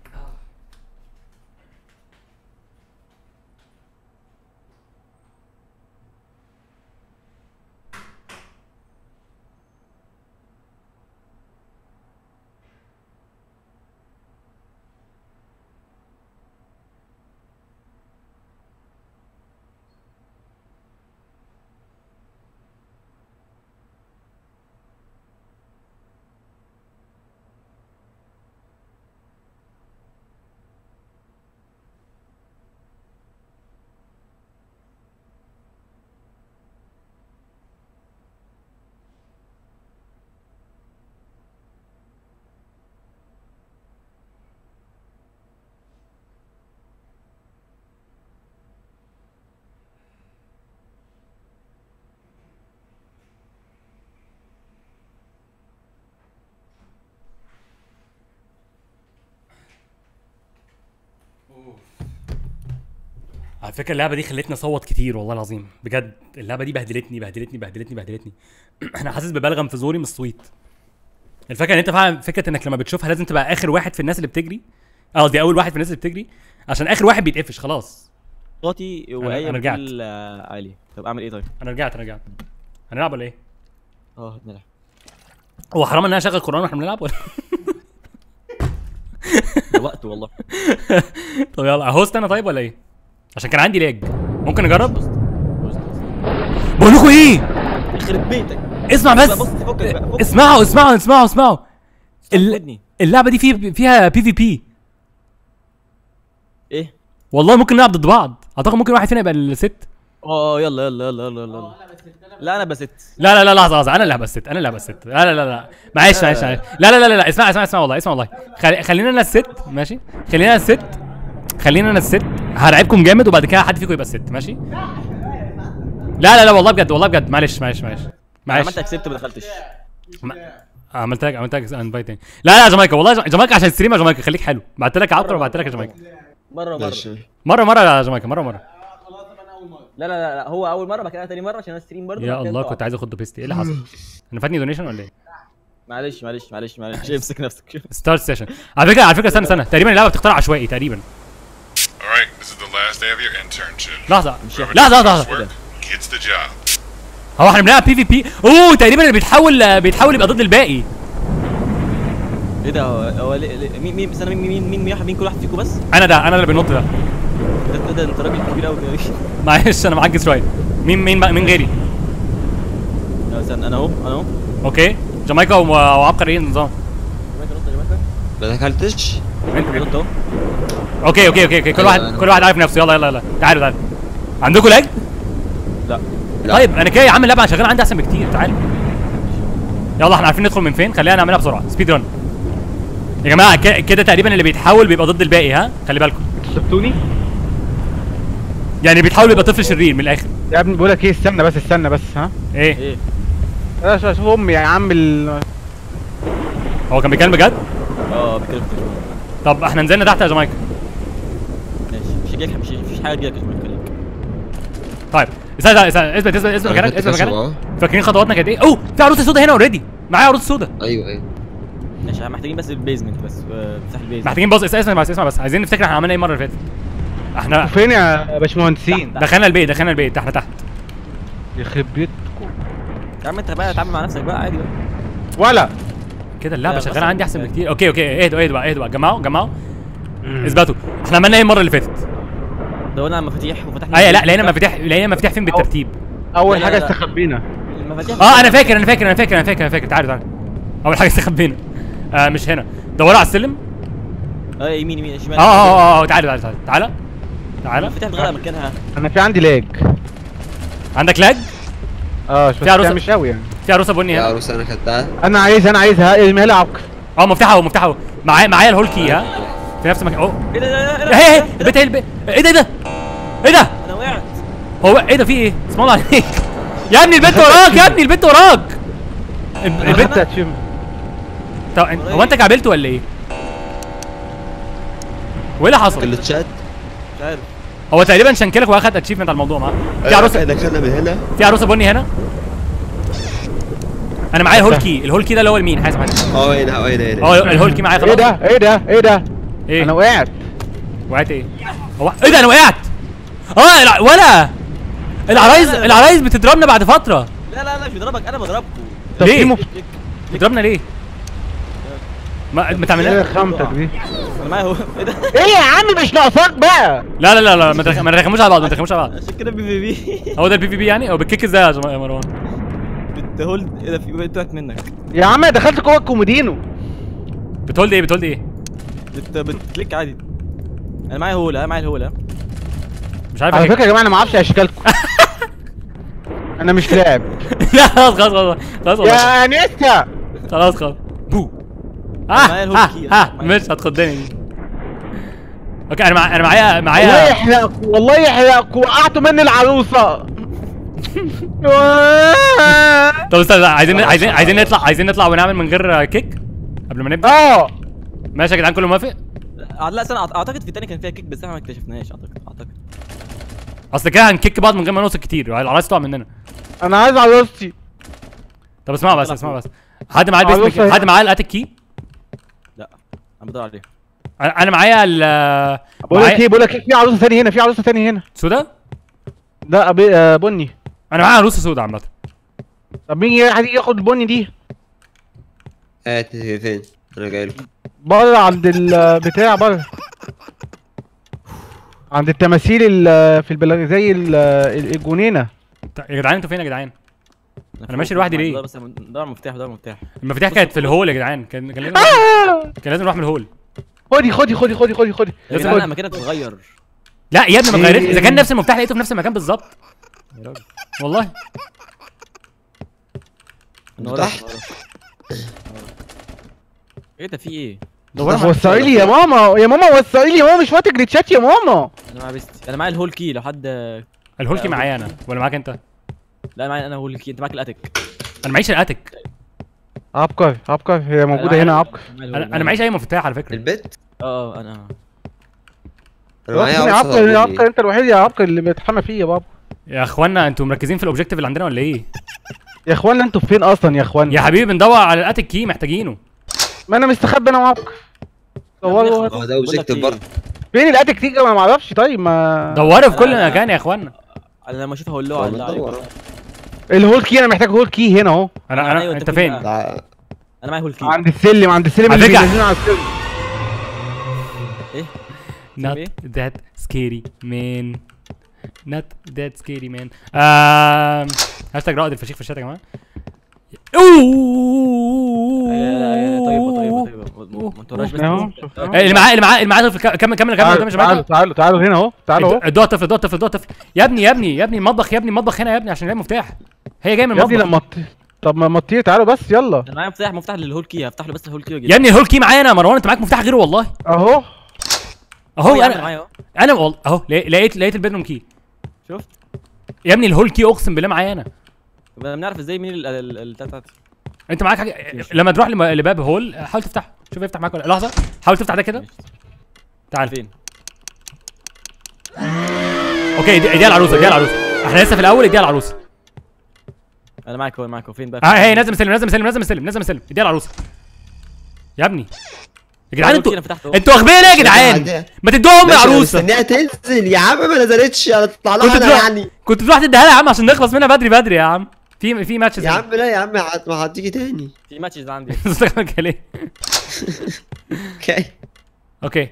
على فكره اللعبه دي خلتني اصوت كتير والله العظيم بجد اللعبه دي بهدلتني بهدلتني بهدلتني بهدلتني انا حاسس ببلغم في زوري من الصويت الفكره ان انت فعلا فكره انك لما بتشوفها لازم تبقى اخر واحد في الناس اللي بتجري اه قصدي اول واحد في الناس اللي بتجري عشان اخر واحد بيتقفش خلاص صوتي وايه أنا رجعت. بتقول، آه، عالي طب اعمل ايه طيب؟ انا رجعت انا رجعت هنلعب ولا ايه اه نلعب هو حرام ان انا اشغل قران واحنا بنلعب ولا ده وقت والله طب يلا هوست انا طيب ولا ايه عشان كان عندي لاج ممكن نجرب بص بص بقول لكم ايه يخرب بيتك اسمع بس بص فكك بقى فكك. اسمعوا اسمعوا اسمعوا اسمعوا ال- ودني اللعبه دي في فيها بي في بي ايه؟ والله ممكن نلعب ضد بعض اعتقد ممكن واحد فينا يبقى الست اه يلا يلا يلا يلا يلا لا انا بست لا لا لا لحظه لحظه انا اللي هبقى الست انا اللي هبقى الست لا لا لا لا معلش معلش معلش. لا لا لا لا لا اسمع اسمع اسمع والله اسمع والله خلي خلينا انا الست ماشي خلينا انا الست خلينا انا الست هرعبكم جامد وبعد كده حد فيكم يبقى الست ماشي لا لا لا والله بجد والله بجد معلش معلش معلش معلش عملت اكسبت ما دخلتش ما- عملت لك عملت لك انفايت تاني لا لا يا جامايكا والله يا جامايكا عشان ستريم يا جامايكا خليك حلو بعت لك عبقر وبعت لك يا جامايكا مره مره ماشي مره مره يا جامايكا مره مره لا لا لا, لا هو اول مره بعد كده تاني مره عشان انا ستريم برضه يا بعد كده الله تقع. كنت عايز اخد بيستي ايه اللي حصل؟ انا فاتني دونيشن ولا ايه؟ معلش معلش معلش معلش امسك نفسك ستارت سيشن على فكره على فكره استنى استنى تقريبا اللعبه بتختار عشوائي تقريبا All right, this is the last day of your internship. لحظه Whoever لحظه does لحظه this work gets the job. هو احنا بنلعب بي في بي اوه تقريبا اللي بيتحول بيتحول يبقى ضد الباقي ايه ده هو هو ليه- ليه- مين مين استنى مين مين مين مين مين كل واحد فيكم بس انا ده انا اللي بينط ده ده ده, ده انت راجل كبير قوي معلش انا معجز شويه مين مين بقى- مين غيري استنى انا اهو انا اهو اوكي جامايكا و- وعبقر ايه النظام ما دخلتش غلطت اهو اوكي اوكي اوكي, أوكي. كل أيوة، واحد أنا- كل واحد عارف نفسه يلا يلا يلا تعالوا تعالوا عندكم لاج؟ لا لا. طيب انا كده يا عم اللعبه شغاله عندي احسن بكتير تعالوا يلا احنا عارفين ندخل من فين خلينا نعملها بسرعه سبيد ران يا جماعه ك- كده تقريبا اللي بيتحول بيبقى ضد الباقي ها خلي بالكم سبتوني يعني بيتحول بيبقى طفل شرير من الاخر يا ابني بقول لك ايه استنى بس استنى بس ها ايه ايه لا شوف شوف امي يا عم ال... هو كان بيتكلم بجد اه بتكلم في التليفون طب احنا نزلنا تحت يا جمايكا ماشي مش هيجيلك مش مش حاجه تجيلك مش هيجيلك طيب استنى استنى اثبت اثبت اثبت مكانك اثبت كسب مكانك أهو. فاكرين خطواتنا كانت ايه؟ اوه في عروسه سودا هنا اوريدي معايا عروسه سودا ايوه ايوه ماشي محتاجين بس البيزمنت بس آه، مفتاح البيزمنت محتاجين بص اسمع اسمع بس اسمع بس عايزين نفتكر احنا عملنا ايه المره اللي فاتت احنا فين يا باشمهندسين تحت. دخلنا البيت دخلنا البيت احنا تحت يخرب بيتكم يا عم انت بقى اتعامل مع نفسك بقى عادي بقى ولا كده اللعبه لا، شغاله مثلا- عندي احسن بكتير اوكي اوكي اهدوا اهدوا بقى اهدوا بقى جمعوا جمعوا اثبتوا احنا عملنا ايه المره اللي فاتت دورنا على المفاتيح وفتحنا ايوه لا لقينا مفاتيح لقينا مفاتيح فين بالترتيب اول لا، حاجه لا. استخبينا المفاتيح اه انا فاكر انا فاكر انا فاكر انا فاكر انا فاكر تعالوا تعالوا اول حاجه استخبينا آه مش هنا دوروا على السلم اه يمين يمين شمال اه اه اه تعالوا تعالوا تعالوا تعالى تعالى المفاتيح اتغير مكانها انا في عندي لاج عندك لاج اه بس في عروسة. كده مش قوي يعني في عروسه بني يا هنا عروس انا خدتها انا عايز انا عايزها ارميها لي عبقر اه مفتاح اهو مفتاح اهو معايا معايا الهول كي ها في نفس المكان اوه ايه ده ايه ده ايه ايه ايه البيت ايه البيت ايه ده ايه ده ايه ده انا وقعت هو ايه ده في ايه اسم الله عليك يا ابني البنت وراك يا ابني البنت وراك الب- البنت البنت هتشم طب انت- هو انت كعبلت ولا ايه؟ وايه اللي حصل؟ التشات مش عارف هو تقريبا شنكلك واخد اتشيفمنت على الموضوع معاه في عروسه دخلنا من هنا في عروسه بني هنا انا معايا الهول كي الهول كي ده اللي هو المين حاسب حاسب اه هنا اه هنا هنا اه الهول كي معايا خلاص ايه ده ايه ده ايه ده ايه انا وقعت وقعت ايه هو ايه ده انا وقعت اه الع- ولا العرايس العرايس بتضربنا بعد فتره لا لا لا مش بضربك انا بضربكم طب ليه؟ في مف... بتضربنا ليه ما ما ايه تعملناش خامتك دي انا معايا هو ايه ده ايه يا عم مش ناقصاك بقى لا لا لا لا ما ترخ- ما نرخموش على بعض ما نرخموش على بعض عشان كده بي في بي هو ده البي في بي يعني هو بتكيك ازاي يا جماعة- يا مروان بتهولد ايه ده في بقيت منك يا عم دخلت جوه الكومودينو بتقول ايه بتقول ايه بت بتكليك عادي انا معايا هول انا معايا الهول ها مش عارف على أكيك. فكره يا جماعه انا ما اعرفش اشكالكم انا مش لاعب لا خلاص خلاص خلاص خلاص والله. يا انستا خلاص خلاص بو معايا ها الهوك ها كي. ها معايا. مش هتخضني دي اوكي انا مع... انا معايا والله معايا يحرقك والله يحرقك وقعتوا مني العروسه طب استنى عايزين عايزين عايزين نطلع عايزين نطلع ونعمل من غير كيك قبل ما نبدا اه ماشي يا جدعان كله موافق آه، لا استنى أعت- اعتقد في التاني كان فيها كيك بس احنا ما اكتشفناهاش اعتقد اعتقد اصل كده هنكيك بعض من غير ما نوصل كتير العرايس تقع مننا انا عايز عروستي طب اسمعوا بس اسمعوا بس حد معاه البيس عروسة. حد معاه الاتك كي لا انا بدور عليه انا أنا معايا ال بقول لك معايا ايه بقول لك ايه في عروسه ثانيه هنا في عروسه ثانيه هنا سودا لا أبي... آه بني انا معايا عروسه سودا عامه طب مين هيجي ياخد البني دي اه فين انا جاي لكم بره عند البتاع بره عند التماثيل ال- في البلد زي ال- الجنينه يا جدعان انتوا فين يا جدعان فوق- ماشي لوحدي معايا ليه؟ بدور بس بدور على مفتاح بدور على مفتاح المفاتيح كانت في الهول يا جدعان كان كان لازم آه! كان لازم نروح من الهول خدي خدي خدي خدي خدي خدي يا لازم جدعان خد. مكانها بتتغير لا يا ابني ما إيه؟ اتغيرتش اذا كان نفس المفتاح لقيته في نفس المكان بالظبط يا راجل والله أنا تحت. وراك، وراك. ايه ده في ايه؟ دوروا طب معايا. وسعي لي يا ماما يا ماما وسعي لي يا ماما مش وقت جليتشات يا ماما انا معايا بيستي انا معايا الهول كي لو حد الهول كي معايا انا ولا معاك انت لا معايا انا هول كي انت معاك الاتك انا معيش الاتك عبقر عبقر هي موجوده هنا عبقر انا انا معيش اي مفتاح على فكره البيت اه اه انا انا معايا يا عروسة عبقر يا ضربوني. عبقر انت الوحيد يا عبقر اللي بيتحمى فيه يا بابا يا اخوانا انتوا مركزين في الاوبجيكتيف اللي عندنا ولا ايه يا اخوانا انتوا فين اصلا يا اخوانا يا حبيبي بندور على الاتك كي محتاجينه ما انا مستخبي انا وعبقر دوروا اه ده اوبجيكتيف برضه فين الاتك تيجي ما معرفش طيب ما دوروا في كل لا، لا. مكان يا اخوانا انا لما اشوفها هقول له هو على بندور. الهول كي انا محتاج هول كي هنا اهو انا انا أيوة، انت أنت فين فين بقى؟ ده انا معايا هول كي عند السلم عند السلم على اللي فكرة- بينزلوا على السلم ايه not إيه؟ that scary man not that scary man آم، هاشتاج رائد الفشيخ في الشات يا جماعه يا- لا، يا- طيبه طيبه طيبه ما- ما انتوراش بس أهو. شفت إيه، اللي معاه اللي معاه اللي معاه طفل كمل كمل كمل قدام تعالوا تعالوا الجماعه تعالوا تعالوا هنا اهو تعالوا اهو ادوها طفل ادوها طفل ادوها طفل يا ابني يا ابني يا ابني المطبخ يا ابني المطبخ هنا يا ابني عشان نلاقي مفتاح هي جايه من يا ابني المطبخ لما ت- طب ما ما تطير تعالوا بس يلا انا معايا مفتاح مفتاح للهول كي هفتح له بس الهول كي واجي يا ابني الهول كي معايا انا يا مروان انت معاك مفتاح غيره والله اهو اهو انا انا معايا اهو انا وال- اهو لا- لقيت لقيت البيدروم كي شفت يا ابني الهول كي اقسم بالله معايا انا بدنا بنعرف ازاي مين ال- ال- ال- بتاعت انت معاك حاجه لما تروح لم- لباب هول حاول تفتحه شوف يفتح معاك ولا لحظه حاول تفتح ده كده تعال فين اوكي دي, دي العروسه دي العروسه احنا لسه في الاول دي العروسه انا معاك اهو معاك اهو فين بقى اه هي نازل مسلم نازل مسلم نازل مسلم نازل مسلم دي العروسه يا ابني يا جدعان انتوا انا فتحته انتوا واخدين ايه يا جدعان ما تدوهم ماشي، أنا العروسه مستنيها تنزل يا عم ما نزلتش انا تطلع كنت لها انا تروح يعني كنت تروح تديها لها يا عم عشان نخلص منها بدري بدري يا عم في في ماتش يا عم لا يا عم هت- ما هتيجي تاني في ماتشز عندي ليه اوكي اوكي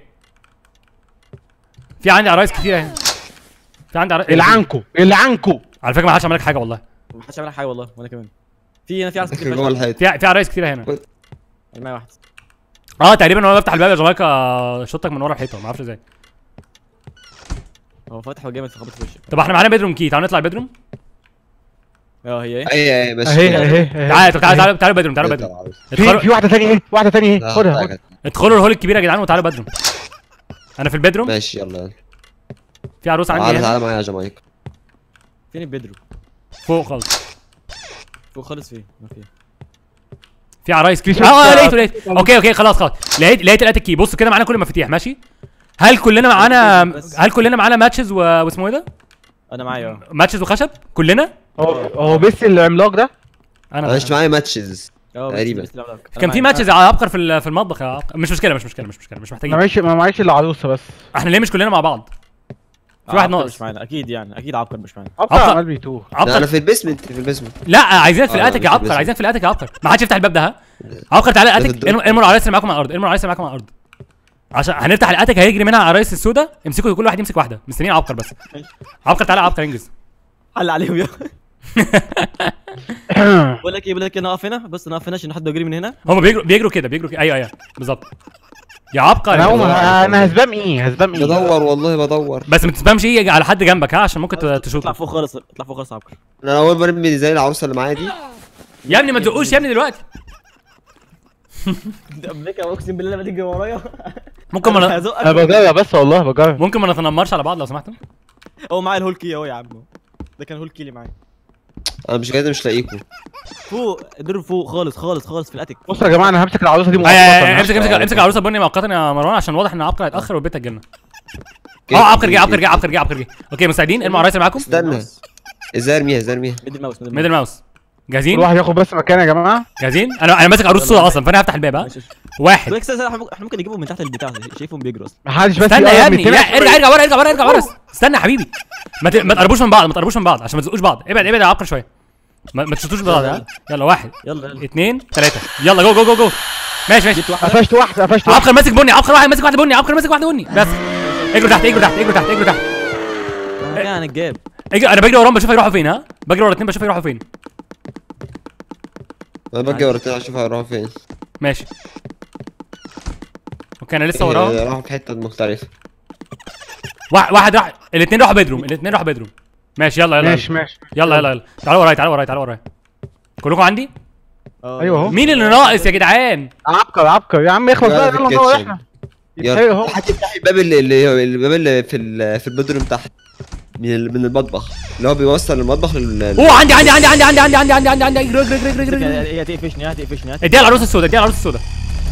في عندي عرايس كتير اهي في عندي عرايس اللي عنكو اللي عنكو على فكره ما حدش عمل لك حاجه والله ما حدش عمل حاجه والله وانا كمان في هنا في عرس كتير جوه فشخ. الحيط في في عرايس كتير هنا أنا معايا واحد اه تقريبا وانا بفتح الباب يا جماعه شطك من ورا الحيطه ما اعرفش ازاي هو فاتح وجامد في خبط في وشي طب احنا معانا بيدروم كي تعالوا نطلع البيدروم اه هي ايه اي اي بس اهي اهي اهي تعالوا طب تعالوا تعالوا تعالوا بيدروم تعالوا بيدروم في ادخلوا في واحده ثانيه ايه واحده ثانيه ايه لا، خدها لا، خدها. كده. ادخلوا الهول الكبير يا جدعان وتعالوا بيدروم انا في البيدروم ماشي يلا يلا في عروس عندي تعالى هنا تعالى معايا يا جمايكا فين البيدرو فوق خالص فوق خالص فين ما في في عرايس في كتير ست- اه لقيته لقيته اوكي اوكي خلاص خلاص لقيت لقيت الاتك كي بص كده معانا كل المفاتيح ماشي هل كلنا معانا بس. هل كلنا معانا ماتشز و... واسمه ايه ده؟ انا معايا اه ماتشز وخشب كلنا هو هو بس العملاق ده انا انا مش معايا ماتشز اه بس- تقريبا. بس لا، لا، أنا كان في معايا. ماتشز على عبقر في ال- في المطبخ يا عبقر مش مشكله مش مشكله مش مشكله مش ما محتاجين معيش ما معيش الا عروسه بس احنا ليه مش كلنا مع بعض؟ في واحد عبقر ناقص مش معانا اكيد يعني اكيد عبقر مش معانا ابطا عبقر. عمال بيتوه لا، انا عبقر في البيسمنت في البيسمنت لا عايزينك في آه، الاتك مش يا عبقر بس. عايزينك في الاتك يا عبقر ما حدش يفتح الباب ده ها عبقر تعالى في الاتك الدور. ارموا ارموا العرايس اللي معاكم على الارض ارموا العرايس اللي معاكم على الارض عشان هنفتح الاتك هيجري منها العرايس السوداء امسكوا كل واحد يمسك واحده مستنيين عبقر بس عبقر تعالى عبقر انجز حل عليهم يا بقول لك ايه بقول لك ايه نقف هنا بس نقف هنا عشان حد يجري من هنا هم بيجروا بيجروا كده بيجروا كده ايوه ايوه بالظبط يا عبقر انا هقوم يا انا هسبام ايه هسبام ايه بدور والله بدور بس ما تسبامش يجي على حد جنبك ها عشان ممكن ت- اطلع تشوط فوق خالص اطلع فوق خالص يا عبقر انا اول ما ارمي زي العروسه اللي معايا دي يا ابني ما تزقوش يا ابني دلوقتي امريكا اقسم بالله لما تيجي ورايا ممكن ما ن- انا هزقك بجرب بس والله بجرب ممكن ما نتنمرش على بعض لو سمحتوا هو معايا الهول كي اهو يا عم ده كان هول كي اللي معايا انا مش قادر مش لاقيكم فوق الدور فوق خالص خالص خالص في الاتك بصوا يا جماعه انا همسك العروسه دي أي- أي- أي- مؤقتا امسك امسك امسك العروسه البني مؤقتا يا مروان عشان واضح ان عبقر هيتاخر والبيت هتجيلنا اه عبقر جه عبقر جه عبقر جه عبقر جه اوكي مستعدين ارموا العرايس اللي معاكم استنى ازاي ارميها ازاي ارميها ميدل ماوس ميدل ميدل ماوس ماوس كل جاهزين واحد ياخد بس مكان يا جماعه جاهزين انا انا ماسك عروس سودا اصلا فانا هفتح الباب ها ماشي. واحد بقول لك استنى، احنا ممكن- احنا ممكن نجيبهم من تحت البتاع شايفهم بيجروا اصلا محدش بس استنى يقرب يا من ابني يا التاني. ارجع ارجع ورا ارجع ورا ارجع ورا استنى يا حبيبي ما ت- ما تقربوش من بعض ما تقربوش من بعض عشان ما تزقوش بعض ابعد ابعد يا عبقر شويه ما, ما تشوطوش بعض ها يلا واحد يلا يلا اثنين ثلاثه يلا جو جو جو جو ماشي ماشي جبت واحده قفشت واحده قفشت واحده عبقر ماسك بني عبقر واحد ماسك واحده بني عبقر ماسك واحده بني بس اجروا تحت اجروا تحت اجروا تحت اجروا تحت انا كده هنتجاب اجري انا بجري وراهم بشوف هيروحوا فين ها بجري ورا اتنين بشوف هيروحوا فين انا باجي ورا التاني اشوف هيروحوا فين ماشي اوكي انا لسه وراهم إيه، راحوا في حته مختلفه واحد واحد راح الاثنين راحوا بيدروم الاثنين راحوا بيدروم ماشي يلا يلا ماشي ماشي يلا يلا يلا تعالوا ورايا تعالوا ورايا تعالوا ورايا كلكم عندي آه، ايوه اهو مين اللي ناقص يا جدعان عبقر عبقر يا عم اخلص بقى في يلا نروح الكيتشن. احنا يتحرق اهو يلا حد يفتح الباب اللي اللي الباب اللي في ال- في البدروم تحت من ال- من المطبخ اللي هو بيوصل المطبخ لل اوه عندي عندي عندي عندي عندي عندي عندي عندي عندي عندي اجري اجري اجري اجري اجري اجري. هي هتقفشني هتقفشني هت- اديها العروسه السوداء اديها العروسه السوداء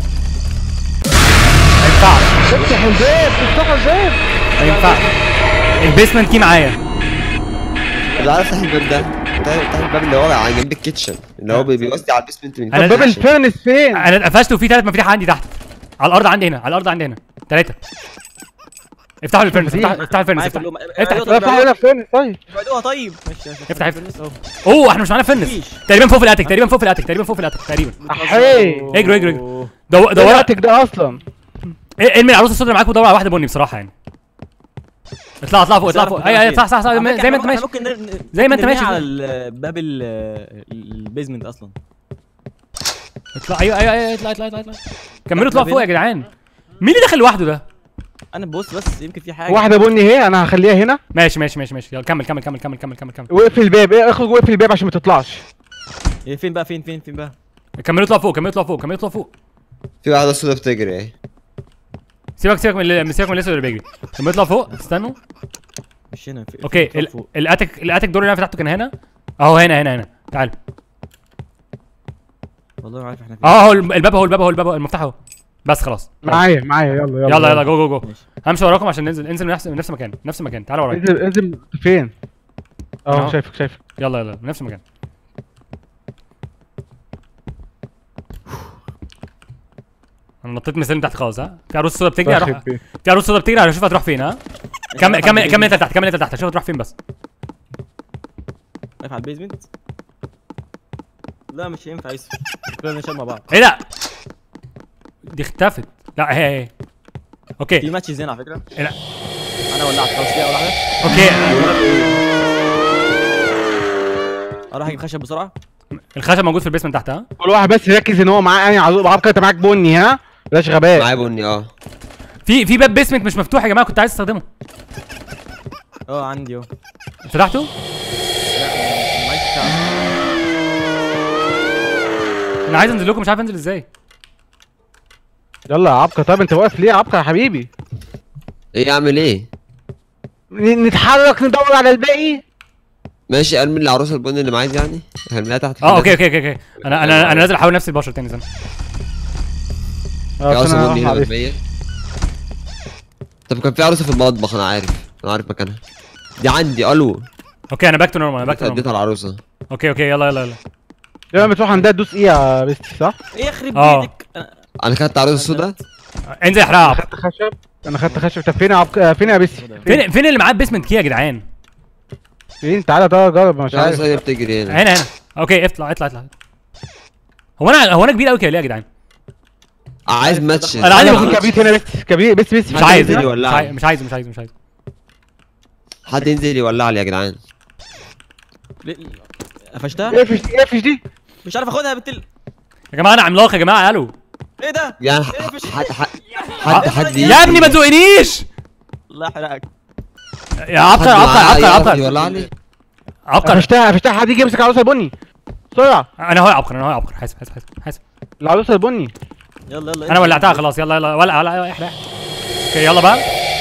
ما ينفعش افتح الباب افتح الباب ما ينفعش البيسمنت كي معايا اللي عارف افتح الباب ده افتح افتح الباب اللي ورا على جنب الكيتشن اللي هو بي- بيوصي على البيسمنت من أنا- طب باب الكيتشن. الفيرنس فين انا اتقفشت وفي ثلاث مفاتيح عندي تحت على الارض عندي هنا على الارض عندي هنا ثلاثه افتحوا الفرنس افتحوا افتحوا الفرنس معايا افتح كلهم افتح أيوة، لا طب افتح هنا فيرنس طيب ابعدوها طيب ماشي ماشي. افتح، افتح. الفرنس أهو. اوه احنا مش معانا فرنس مفيش. تقريبا فوق في الاتك تقريبا فوق في الاتك تقريبا فوق في الاتك تقريبا احي اجروا اجروا اجروا دو- ده دور وقتك ده اصلا إيه- ارمي العروسه السوداء اللي معاك ودور على واحده بني بصراحه يعني اطلع اطلع فوق اطلع فوق اي اي صح صح صح على فكرة زي ما إحنا انت ماشي ممكن نر- ن- زي ما انت نرميها ماشي على ال- باب ال- البيزمنت اصلا اطلع ايوه ايوه ايوه اطلع اطلع اطلع اطلع كملوا اطلعوا فوق يا جدعان مين اللي دخل لوحده ده انا ببص بس يمكن في حاجه واحده بني اهي انا هخليها هنا ماشي ماشي ماشي ماشي يلا كمل كمل كمل كمل كمل كمل كمل واقفل الباب ايه اخرج واقفل الباب عشان ما تطلعش إيه، فين بقى فين فين فين بقى كملوا اطلعوا فوق كملوا اطلعوا فوق كملوا اطلعوا فوق في واحده سودا بتجري اهي سيبك سيبك من اللي- سيبك من الاسود اللي بيجري كملوا اطلعوا فوق استنوا مش هنا في اوكي في- ال- فوق. الاتك الاتك دور اللي انا فتحته كان هنا اهو هنا هنا هنا تعال والله ما عارف احنا فين اه اهو الباب اهو الباب اهو الباب اهو المفتاح اهو بس خلاص معايا معايا يلا يلا يلا يلا جو جو جو ماشي. همشي وراكم عشان ننزل انزل من نفس من نفس المكان نفس المكان تعالوا ورايا انزل انزل فين؟ أهو. اه شايفك شايفك يلا يلا من نفس المكان انا نطيت مثال تحت خالص ها في عروس سودا بتجري هروح واخد بيه. في عروس سودا بتجري هشوفها تروح فين ها كمل كمل كمل انت تحت كمل انت تحت هشوفها تروح فين بس واقف على البيزمنت لا مش هينفع يوسف كلنا نشال مع بعض ايه ده دي اختفت لا هي هي في اوكي ماتشز هنا على فكره إيه لا. انا ولعت خلاص دي اول واحده اوكي اروح اجيب خشب بسرعه الخشب موجود في البيسمنت تحت ها كل واحد بس يركز ان هو معاه يعني عزوز عبقري انت معاك بني ها بلاش غباء معايا بني اه في في باب بيسمنت مش مفتوح يا جماعه كنت عايز استخدمه اه عندي اهو فتحته لا معيش بتاع انا عايز انزل لكم مش عارف انزل ازاي يلا يا عبقري طب انت واقف ليه يا عبقري يا حبيبي ايه اعمل ايه ن- نتحرك ندور على الباقي ماشي ارمي العروسه البني اللي معايا دي يعني ارميها تحت اه اوكي اوكي اوكي اوكي انا انا انا نازل احاول نفس البشر تاني سنه في اه عروسه أنا بني هروح هنا عليه. مرميه طب كان في عروسه في المطبخ انا عارف انا عارف مكانها دي عندي الو اوكي انا باك تو نورمال انا باك تو اديتها نورمال العروسه اوكي اوكي يلا يلا يلا لما بتروح عندها تدوس ايه يا بيستي صح؟ ايه يخرب اه. بيتك أنا- انا خدت عروسه سودا انزل احرقها خدت خشب انا خدت خشب طب فين يا عبقري فين يا بيستي؟ فين فين اللي معاه بيسمنت كي يا جدعان فين تعالى تعالى جرب مش في عروسه عارف هي بتجري هنا هنا هنا اوكي اطلع اطلع اطلع هو انا هو انا كبير قوي كده ليه يا جدعان عايز ماتش أنا عايز انا أخد في كبريت هنا بيستي كبريت بيستي بيستي مش حد عايز ينزل مش يولع عايز لي. مش عايز مش عايز مش عايز حد ينزل يولع لي يا جدعان ليه- قفشتها اقفش دي اقفش دي مش عارف اخدها بنت ال- يا جماعه انا عملاق يا جماعه الو ايه ده يعني إيه ح- مفيش- حد حد حد حد يا ابني ما تزقنيش الله يحرقك يا عبقر عبقر عبقر عبقر يولع لي عبقر قفشتها قفشتها حد يجي يمسك العروسه البني بسرعه انا هو عبقر انا هو عبقر حاسب حاسب حاسب حاسب العروسه البني يلا يلا انا ولعتها خلاص يلا يلا ولع ولع ولع احرق اوكي يلا بقى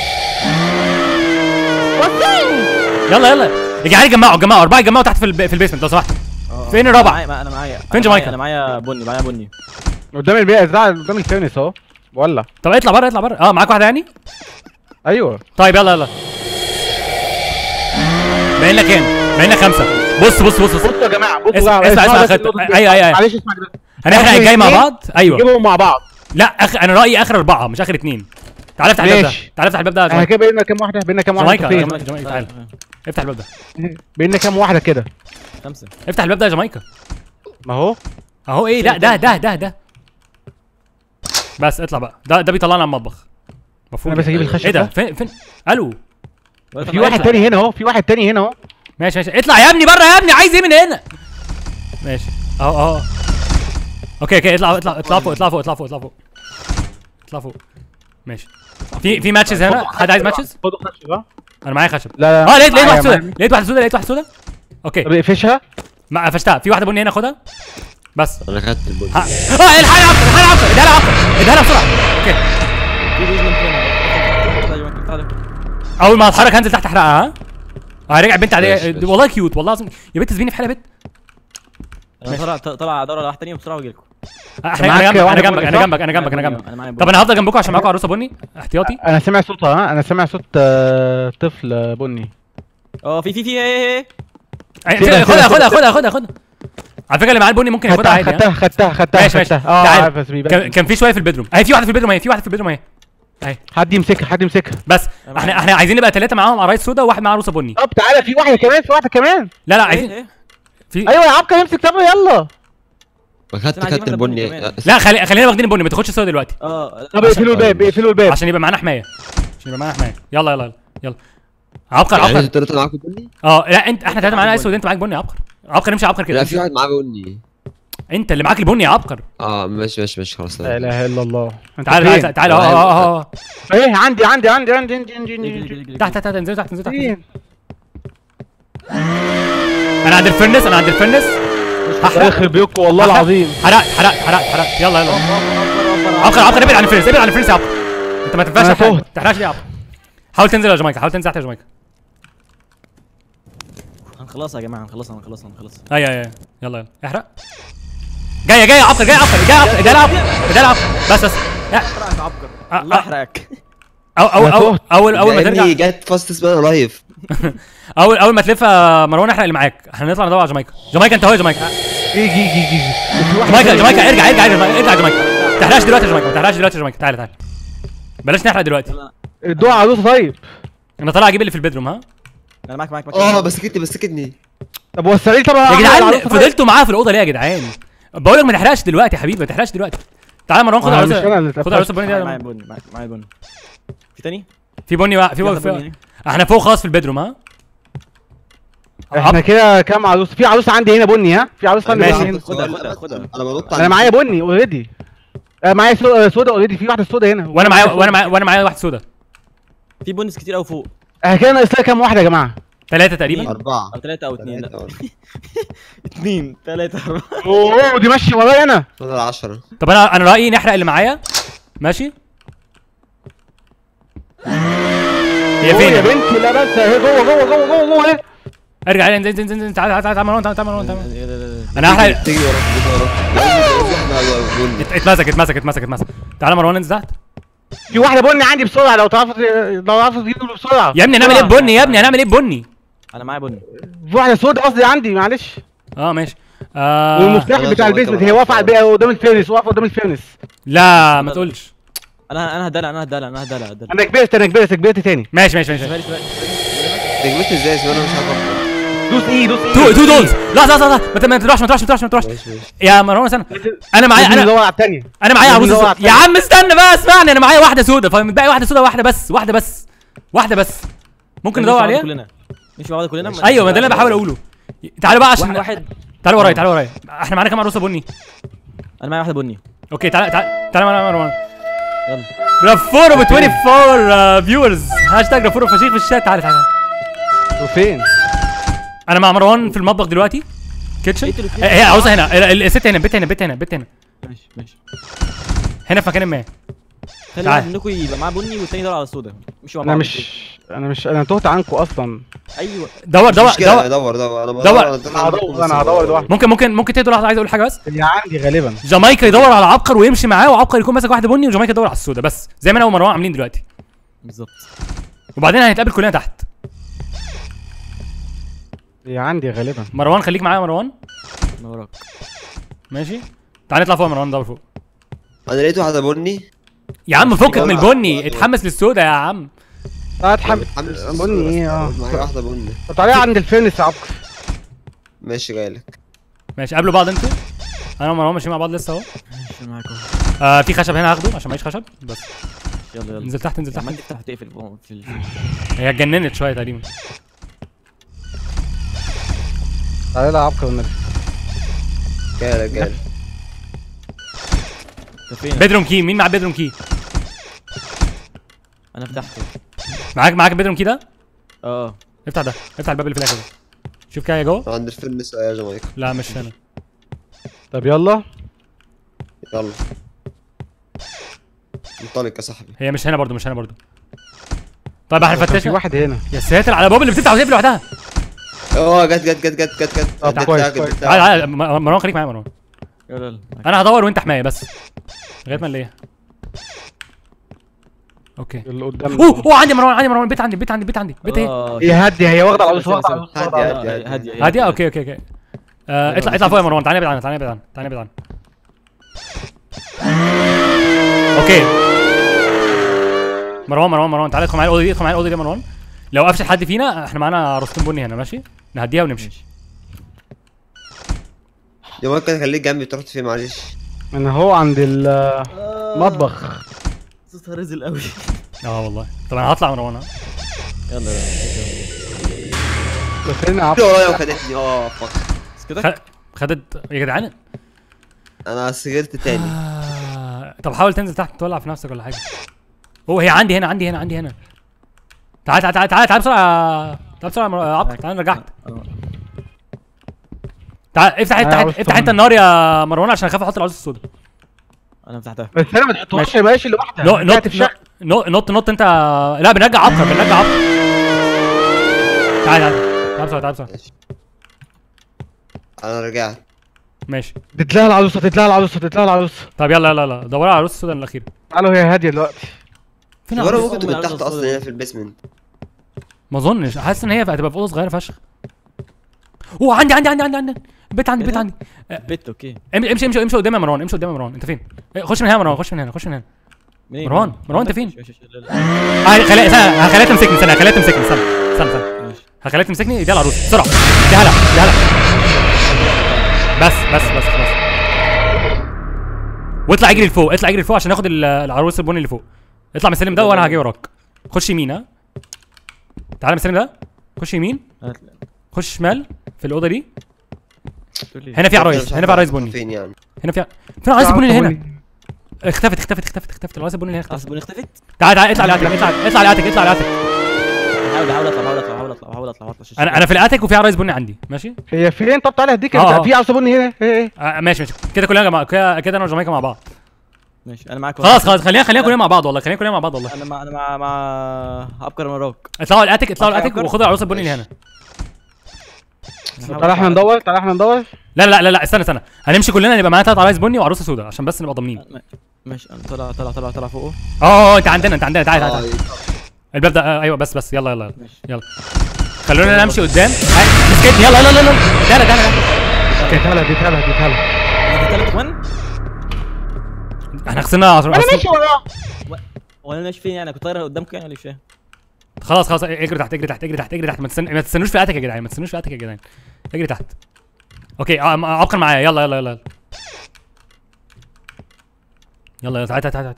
يلا يلا يا جدعان جمعوا جمعوا اربعه جمعوا تحت في الب- في البيسمنت لو سمحتوا آه. فين الرابعة؟ أنا معايا- انا معايا فين أنا جامايكا؟ معايا- انا معايا بني معايا بني قدام البيئه الزرع قدام الفيرنس اهو ولا طب اطلع بره اطلع بره اه معاك واحده يعني ايوه طيب يلا يلا باين لك كام باين لك خمسه بص بص بص بص بصوا يا جماعه بصوا اسمع- يا جماعة، اسمع- اسمع بس خد- النقطة دي. أيوة- أيوة- أيوة. معلش اسمع كده هنحرق آخر الجاي مع اتنين بعض ايوه نجيبهم مع بعض لا أخ... انا رايي اخر اربعه مش اخر اتنين تعال افتح الباب ده ماشي. تعال افتح الباب ده يا احنا جماعة. كده بقينا كام واحده بقينا كام واحده جامايكا فين جامايكا جامايكا تعال افتح الباب ده بقينا كام واحده كده خمسه افتح الباب ده يا جامايكا ما هو اهو ايه لا ده ده ده ده بس اطلع بقى ده ده بيطلعنا على المطبخ مفهوم انا بس اجيب الخشب ايه ده ده فين فين الو في واحد تاني هنا اهو في واحد تاني هنا اهو ماشي ماشي اطلع يا ابني بره يا ابني عايز ايه من هنا ماشي اهو اهو اوكي اوكي اطلع اطلع اطلع فوق اطلع فوق اطلع فوق اطلع فوق اطلع فوق ماشي في في ماتشز هنا حد عايز ماتشز خدوا خشب ها انا معايا خشب لا لا اه لقيت لقيت معايا- واحد سودا معايا. لقيت واحد سودا لقيت واحد سودا اوكي طب اقفشها ما قفشتها في واحده بني هنا خدها بس انا خدت البني ها اه الحقني عبقر الحقني عبقر اديها لها عبقر اديها لها بسرعه اوكي في بيزمنت هنا اول ما اتحرك هنزل تحت احرقها ها اه رجع بنت ماشي، عليها ماشي. والله كيوت والله العظيم يا بنت سيبيني في حالها يا بنت انا طلع طلع ادور على واحده ثانيه بسرعه واجي لكم احنا معاك انا جنبك انا واحدة جنبك بني انا صح؟ جنبك انا جنبك انا جنبك انا معايا طب انا هفضل جنبكم عشان معاكم عروسه بني احتياطي انا سامع صوت ها انا سامع صوت آه، طفل بني اه في في في ايه ايه أي- كده، خدها كده، خدها كده. خدها خدها خدها على فكره اللي معاه البني ممكن ياخدها خدتها عادي ها؟ خدتها خدتها خدتها ماشي ماشي خدتها اه تعال. عارف بس بيبان. كان كان في شويه في البيدروم اهي في واحده في البيدروم اهي في واحده في البيدروم اهي اهي حد يمسكها حد يمسكها بس احنا احنا عايزين نبقى ثلاثه معاهم عرايس سودا وواحد معاه عروسه بني طب تعالى في واحده كمان في واحده كمان لا لا ايه عايزين ايه في ايوه يا عبقر امسك طب يلا ما خدت أنا عايز خدت واحدة بني البني كمان. لا خلي خلينا واخدين البني ما تاخدش السودا دلوقتي اه طب اقفلوا الباب اقفلوا الباب عشان يبقى معانا حمايه عشان يبقى معانا حمايه يلا يلا يلا يلا عبقر يعني عبقر انتوا التلاته معاكم بني؟ اه لا انت احنا ثلاثه معانا اسود انت معاك بني عبقر عبقر امشي عبقر كده لا امشي. في واحد معاه بني انت اللي معاك البني يا عبقر اه ماشي ماشي ماشي خلاص لا اله الا الله انت تعال فين؟ تعال تعال اه اه اه اه ايه عندي عندي عندي عندي عندي عندي عندي تحت تحت تحت انزل تحت انزل تحت فين؟ انا عند الفرنس انا عند الفرنس الله يخرب بيوتكم والله العظيم حرقت حرقت حرقت حرقت يلا يلا عبقر عبقر ابعد عن الفرنس ابعد عن الفرنس يا عبقر انت ما تنفعش أنا تحرق- تهت. تحرقش ليه يا عبقر حاول تنزل يا جمايكا حاول تنزل تحت يا جمايكا هنخلصها يا جماعه هنخلصها هنخلصها هنخلصها ايوه ايوه يلا يلا احرق جايه جايه يا عبقر جايه يا عبقر جايه يا عبقر جايه يا عبقر جايه يا عبقر بس بس يا- احرقك يا عبقر آه، الله آه. يحرقك او او أنا او تهت. اول اول ما يا ابني ترجع جت فاست سبان لايف اول اول ما تلف يا مروان احرق اللي معاك احنا نطلع ندور على جامايكا جامايكا انت اهو يا جامايكا جيجي جيجي جيجي في واحد جامايكا تاني. جامايكا ارجع ارجع ارجع ارجع يا جامايكا ما تحرقش دلوقتي يا جامايكا ما تحرقش دلوقتي يا جامايكا تعالى تعالى بلاش نحرق دلوقتي ادوها عروسه طيب انا طالع اجيب اللي في البيدروم ها انا معاك معاك معاك اه بس سكتني بس سكتني طب وصلي طبعا يا جدعان فضلتوا معاه في الاوضه ليه يا جدعان بقول لك ما تحرقش دلوقتي يا حبيبي ما تحرقش دلوقتي تعالى يا مروان خد آه، مش أنا عروسه اللي خد عروسه بني معايا معايا دي بني معايا- معايا بني في تاني في بني بقى في واحدة في بني. احنا فوق خالص في البيدروم ها احنا كده كام عروسه في عروسه عندي هنا بني ها في عروسه عندي ماشي. بني هنا خدها، خدها، خدها. انا بنط انا معايا بني اوريدي معايا سو- سودا اوريدي في واحده سودا هنا وانا معايا وانا معايا وانا معايا واحد سودا في بونس كتير قوي فوق احنا كده ناقص لنا كام واحده يا جماعه ثلاثه تقريبا أربعة او ثلاثة او اثنين لا ثلاثة. اثنين ثلاثة أربعة اوه دي ماشيه ورايا انا فاضل 10 طب انا انا رايي نحرق اللي معايا ماشي هي أوه يا فين بنتي لا بس اهي جوه جوه جوه جوه جوه اهي ارجع انزل انزل انزل تعالى تعالى تعالى مروان تعالى تعالى مروان تعالى إيه ده- ده- ده- انا هحرق تيجي وراك تيجي وراك احنا بني. ات- اتمسك اتمسك اتمسك اتمسك تعالى مروان انزل تحت في واحده بني عندي بسرعه لو تعرفوا لو تعرفوا تجيبوا بسرعه يا ابني هنعمل ايه ببني يا ابني هنعمل ايه ببني انا معايا بني في واحده سودا قصدي عندي معلش اه ماشي آه والمفتاح خلاص، بتاع هو البيزمنت كمان هي واقفه على خلاص. البي- قدام الفيرنس واقفه قدام الفيرنس لا ما تقولش انا انا هدلع انا هدلع انا هدلع هدلع انا كبرت انا كبرت كبرت تاني ماشي ماشي ماشي شمالي شمالي تجمدت ازاي اسمه انا مش عارف أفكر. دوس ايه دوس ايه تو تو دولز لحظه لحظه لحظه ما ت- ما تروحش ما تروحش ما تروحش ما تروحش ماشي ماشي يا مروان استنى انا معايا لازم انا ندور على الثانيه انا معايا لازم عروسه ندور سودا. على يا عم استنى بقى اسمعني انا معايا واحده سودا فمتبقي واحده سودا واحده بس واحده بس واحده بس ممكن ندور عليها كلنا مش مع بعض كلنا ايوه ما ده اللي انا بحاول اقوله تعالوا بقى عشان واحد واحد تعالوا ورايا تعالوا ورايا احنا معانا كام عروسه بني انا معايا واحده بني اوكي تعالى تعالى تعالى معانا مروان يلا رفورو ب 24 فيورز هاشتاج رفورو فشيخ في الشات تعالى تعالى وفين انا مع مروان في المطبخ دلوقتي كيتشن اقتلوا اتنين. هي عاوزه هنا ال- ال- الست هنا البيت هنا البيت هنا البيت هنا ماشي ماشي هنا في مكان ما خلي تعال. واحد منكم يبقى معاه بني والتاني يدور على السودا مش مع انا بعض مش انا مش انا تهت عنكم اصلا ايوه دور مش دور مشكلة، دور دور دور انا دور. بدور أنا طلع هدور عندكم انا بس هدور لوحدي ممكن ممكن ممكن تهدوا لحظه عايز اقول حاجه بس هي عندي غالبا جامايكا يدور على عبقر ويمشي معاه وعبقر يكون ماسك واحده بني وجامايكا يدور على السودا بس زي ما انا ومروان عاملين دلوقتي بالظبط وبعدين هنتقابل كلنا تحت هي عندي غالبا مروان خليك معايا يا مروان انا وراك ماشي تعال نطلع فوق يا مروان ندور فوق انا لقيت واحدة بني يا عم فكك من يلا. البني اتحمس للسودا يا عم اتحمس متحمس بني ايه اه معايا واحدة بني طب تعالى عند الفيرنس يا عبقر ماشي جايلك ماشي قابلوا بعض انتوا انا ومروان ماشيين مع بعض لسه اهو ماشي معاك اهو آه في خشب هنا هاخده عشان معيش خشب بس يلا يلا انزل تحت انزل تحت عمال تفتح وتقفل فوق في ال- هي اتجننت شويه تقريبا تعالى يا عبقر والنبي جايلك جايلك انت فين بيدروم كي مين معاه بيدروم كي انا فتحته معاك معاك البيدروم كي ده اه افتح ده افتح الباب اللي في الاخر ده شوف كده جوه عند الفيلم يا جامايكا لا مش هنا طب يلا يلا انطلق يا صاحبي هي مش هنا برضو مش هنا برضو طيب احنا كان في فتشنا واحد هنا يا ساتر على الابواب اللي بتفتح وتقفل لوحدها اه جت جت جت جت جت جت طب اديت كويس، بتاعك، كويس. اديت تعالى بتاعك. تعالى م- مروان خليك معايا يا مروان يلا يلا معاك. انا هدور وانت حماية بس لغايه ما نلاقيها اوكي اللي قدام اوه اوه عندي مروان عندي مروان البيت عندي البيت عندي البيت عندي البيت اهي اه هي هاديه هي واخده العروسه واخده سوا- العروسه سوا. واخدة هادية، العروسة. هادية، هادية هادية. هادية اوكي اوكي اوكي آه اطلع اطلع فوق يا مروان تعالى نبعد عنها تعالى نبعد عنها تعالى نبعد عنها اوكي مروان مروان مروان تعالى ادخل معايا الاوضه دي ادخل معايا الاوضه دي يا مروان لو قفشت حد فينا احنا معانا رستم بني هنا ماشي نهديها ونمشي جامايكا خليك جنبي تروح فين معلش انا هو عند المطبخ صوتها رزل قوي اه والله طب انا هطلع مروان ها يلا يلا بس هنا في عبقر ورايا وخدتني اه فك بس كده خ- خدت يا جدعان انا سجلت تاني آه، طب حاول تنزل تحت تولع في نفسك ولا حاجه اوه هي عندي هنا عندي هنا عندي هنا تعال تعال تعال تعال تعال بسرعه تعال بسرعه يا مر- يا عبد تعال أنا رجعت آه. تعال افتح أنا افتح عاوز افتح انت طبعاً. النار يا مروان عشان اخاف احط العروس السوداء انا فتحتها بس انا ما تحطهاش ماشي لوحدها نط رجعت نط في الشقة. نط نط نط انت لا بنرجع عبقر بنرجع عبقر تعال تعال تعال بسرعه تعال بسرعه انا رجعت ماشي تتلاقى العروسه تتلاقى العروسه تتلاقى العروسه طب يلا يلا يلا دوروا على العروس السوداء الاخيره تعالوا هي هاديه دلوقتي فين ورا العروس ممكن أول تكون عروسة تحت اصلا الصغيرة. هنا في البيسمنت ما اظنش حاسس ان هي هتبقى في اوضه صغيره فشخ اوه عندي عندي عندي عندي عندي البيت عندي إيه البيت ده؟ عندي بيت اوكي امشي امشي امشي امشي قدامي يا مروان امشي قدامي يا مروان انت فين إيه، خش من هنا يا مروان خش من هنا خش من هنا منين؟ مروان، منين؟ مروان، أنت فين؟ ماشي، ماشي، لا، لا. آه، خليها استنى هخليها تمسكني استنى هخليها تمسكني استنى استنى استنى ماشي. هخليها تمسكني دي العروس بسرعه دي هلا دي هلا بس بس بس بس واطلع اجري لفوق اطلع اجري لفوق عشان ناخد ال- العروس البني اللي فوق اطلع من السلم ده وانا هاجي وراك خش يمين ها تعالى من السلم ده خش يمين هات- خش شمال في الاوضه دي تقول لي. هنا في أنا عرايس مش هنا عارف في عرايس بني فين يعني هنا في فين العرايس البني اللي هنا بني. اختفت اختفت اختفت اختفت العرايس البني اللي هنا اختفت خلاص البني اختفت تعال تعال اطلع لاتك اطلع اطلع لاتك اطلع لاتك بحاول بحاول اطلع بحاول اطلع بحاول اطلع بحاول اطلع بحاول اطلع انا انا في الاتك وفي عرايس بني عندي ماشي هي فين طب تعالى هديك آه، آه. في عروسه بني هنا ايه ايه آه ماشي ماشي كده كلنا جماعة كده كده انا وجامايكا مع بعض ماشي انا معاك خلاص خلاص خلينا خلينا كلنا مع بعض والله خلينا كلنا مع بعض والله انا مع انا مع مع ابكر وراك اطلعوا الاتك اطلعوا معاك الاتك أفكار؟ وخدوا العروس البني اللي هنا تعالى احنا ندور تعالى احنا ندور لا لا لا لا استنى استنى هنمشي كلنا نبقى معانا ثلاث عرايس بني وعروسه سوداء عشان بس نبقى ضامنين ماشي انا طلع طلع طلع طلع فوقه اه اه انت عندنا انت عندنا تعالى تعالى اه تعالى. الباب ده آه ايوه بس بس يلا يلا يلا ماشي يلا خلونا نمشي قدام آه، مسكتني يلا يلا يلا يلا تعالى تعالى اوكي تعالى دي تعالى دي تعالى انت تالت كمان احنا خسرنا عصر انا ماشي وراه وانا ماشي فين يعني كنت طاير قدامك يعني ولا مش فاهم خلاص خلاص اجري تحت اجري تحت اجري تحت اجري تحت ما تستنى ما تستنوش في اتك يا جدعان ما تستنوش في اتك يا جدعان اجري تحت اوكي آه، آه، عبقر معايا يلا يلا يلا يلا يلا تعال تعال تعال تعال.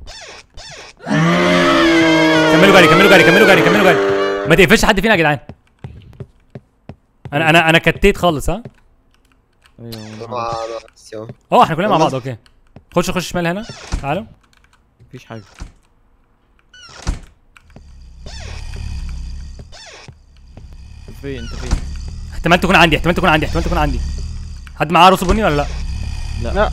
كملوا جري كملوا جري كملوا جري كملوا جري ما تقفلش حد فينا يا جدعان انا انا انا كتيت خالص ها ايوه مع بس يلا. اه احنا كلنا مع يلا. بعض اوكي خش خش شمال هنا تعالوا مفيش حاجه فين انت فين احتمال تكون عندي احتمال تكون عندي احتمال تكون عندي حد معاه رص بني ولا لا لا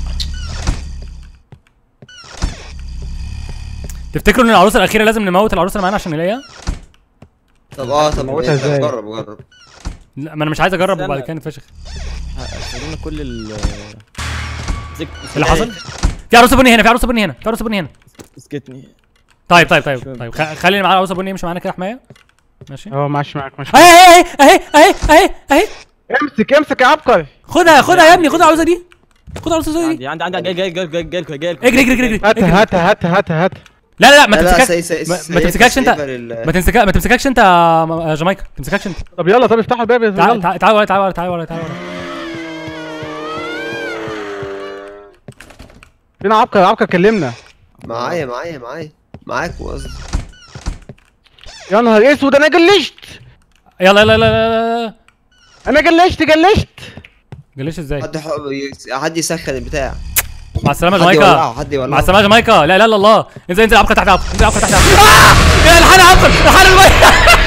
تفتكروا ان العروسه الاخيره لازم نموت العروسه اللي معانا عشان نلاقيها طب اه طب موتها إيه، إزاي؟ جرب جرب لا ما انا مش عايز اجرب استنى. وبعد كده نتفشخ خلينا كل ال زك... اللي حصل في عروسه بني هنا في عروسه بني هنا في عروسه بني هنا اسكتني طيب طيب طيب شوية. طيب خ- خلي اللي معانا عروسه بني يمشي معانا كده حمايه ماشي اه ماشي معاك ماشي اهي اهي اهي اهي اهي اهي امسك امسك يا عبقري خدها خدها يا ابني خد العروسه دي خد العروسه دي عندي عندي عندي جاي جاي جاي جاي جاي جاي اجري اجري اجري هاتها اجري هاتها هاتها هاتها هاتها لا لا لا ما لا لا تمسككش سي سي ما- ما تمسككش انت ما تمسك ما تمسككش انت يا م- يا جامايكا ما تمسككش انت طب يلا طب افتحوا الباب يا تعال يلا تعال تعال ورا تعال ورا تعال ورا تعال ورا فين عبقري عبقري كلمنا معايا معايا معايا معاك قصدي يا نهار اسود انا جلشت يلا يلا يلا يلا انا جلشت جلشت جلش ازاي حد يح- ي- حد يسخن البتاع مع السلامه يا حد جامايكا يولعه حد مع يولعه السلامه يا جامايكا لا لا لا الله انزل انزل عبقر تحت عبقر انزل عبقر تحت عبقر آه! يا الحان عبقر الحان الميه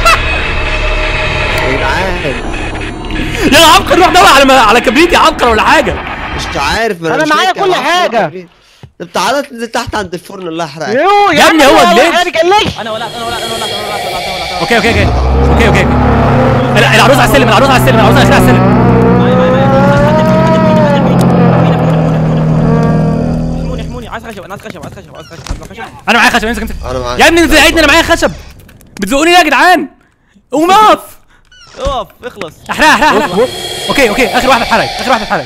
يا جدعان يا عبقر روح دور على على كبريت يا عبقر ولا حاجه مش عارف ما أنا مش معايا فاكر، كل معرفش حاجة. أعمل إيه. طب تعالى تنزل تحت عند الفرن الله يحرقك يو يا ابني هو والله جليتش. انا جلشت انا ولعت انا ولعت انا ولعت انا ولعت انا ولعت انا ولعت اوكي اوكي اوكي اوكي اوكي اوكي لا، العروس على السلم العروس على السلم العروس على السلم معايا معايا معايا احموني احموني عايز خشب انا عايز خشب عايز خشب عايز خشب عايز خشب انا معايا خشب امسك امسك انا معاك يا ابني انت قاعدني انا معايا خشب بتزقوني ليه يا جدعان قوم اقف اقف اخلص احرق احرق احرق اوكي اوكي اخر واحده اتحرقت اخر واحده اتحرقت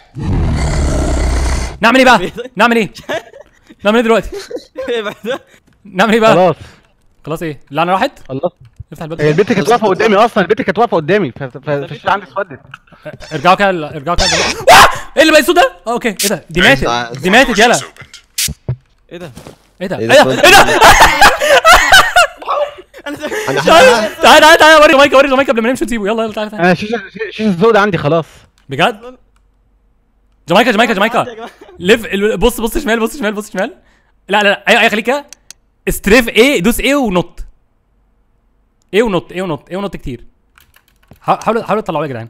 نعمل ايه بقى نعمل ايه نعمل ايه دلوقتي ايه بعد ده؟ نعمل ايه بقى خلاص خلاص ايه اللعنه راحت خلصت افتح الباب هي البت كانت واقفه قدامي اصلا البت كانت واقفه قدامي ف- ف- فالشاشة عندي اسودت ارجعوا كده ارجعوا كده واه! ايه اللي بقى الصوت ده اه، اوكي ايه ده دي ماتت دي ماتت يلا Doors opened. ايه ده ايه ده إيه ايه ده؟ ده ايه ده انا انا تعال تعال تعال تعال وري مايكا وري مايكا قبل ما نمشي نسيبه يلا يلا تعال تعال انا الشاشه الشاشه السوداء عندي خلاص بجد جامايكا جامايكا يا جامايكا جماعة. لف ال- بص بص شمال بص شمال بص شمال لا لا لا ايوه ايوه خليك كده استريف ايه دوس ايه ونط ايه ونط ايه ونط ايه ونط كتير حا- حاولوا حاولوا تطلعوه يا جدعان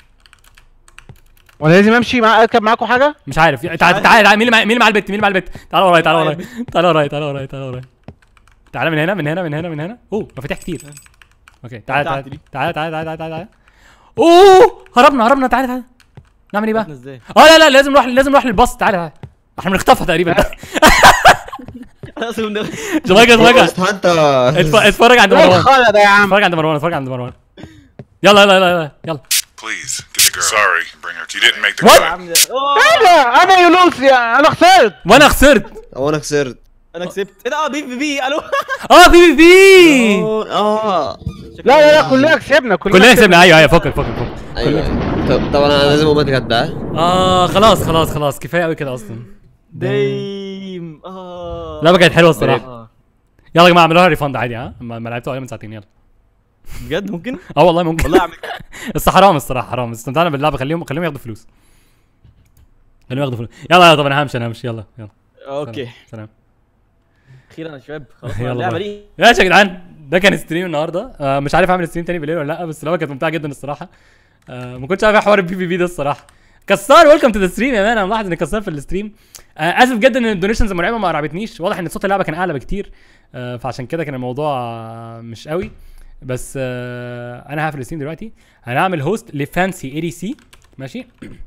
وانا لازم امشي مع اركب معاكم حاجه مش عارف تعال تعال تعال مين اللي مع مين اللي مع البت مين اللي مع البت تعال ورايا تعال ورايا تعال ورايا تعال ورايا تعال ورايا تعال من هنا من هنا من هنا من هنا اوه مفاتيح كتير اوكي تعال تعال بتاعتي دي. تعال تعال تعال تعال تعال اوه هربنا هربنا تعال تعال نعمل ايه بقى؟ عرفنا ازاي اه لا لا لازم نروح لازم نروح للباص تعال تعال احنا بنخطفها تقريبا انا اصلا من جمايكا جمايكا بس انت اتف- اتفرج عند ايه مروان الخرا ده يا عم اتفرج عند مروان اتفرج عند مروان يلا يلا يلا يلا يلا Please, get the girl. Sorry, bring her. You didn't make the What? cut. يا عم ده أوه، ايه ده انا يونس يا انا خسرت وانا خسرت او انا خسرت انا كسبت ايه ده اه بي بي بي الو اه بي بي بي اه لا لا لا كلنا كسبنا كلنا كسبنا ايوه ايوه فكك فكك فكك ايوه أيوة. طب طبعا انا لازم اقوم اتغدى ها؟ اه خلاص خلاص خلاص كفايه قوي كده اصلا دايم اه اللعبه كانت حلوه الصراحه آه. يلا يا جماعه اعملوها ريفند عادي ها ما ما لعبتوا عليها من ساعتين يلا بجد ممكن اه والله ممكن والله اعمل بس حرام الصراحه حرام استمتعنا باللعبه خليهم خليهم ياخدوا فلوس خليهم ياخدوا فلوس يلا يلا طب انا همشي انا همشي يلا يلا اوكي سلام اخيرا يا شباب خلاص يلا اللعبه بقى. دي ماشي يا جدعان ده كان ستريم النهارده آه مش عارف اعمل ستريم تاني بالليل ولا لا بس اللعبه كانت ممتعه جدا الصراحه آه ما كنتش عارف إيه حوار البي في بي ده الصراحه كسار ويلكم تو ذا ستريم يا مان انا ملاحظ ان كسار في الستريم آه اسف جدا ان الدونيشنز المرعبه ما قربتنيش واضح ان صوت اللعبه كان اعلى بكتير آه فعشان كده كان الموضوع آه مش قوي بس آه انا هقفل الستريم دلوقتي هنعمل هوست لفانسي اي دي سي ماشي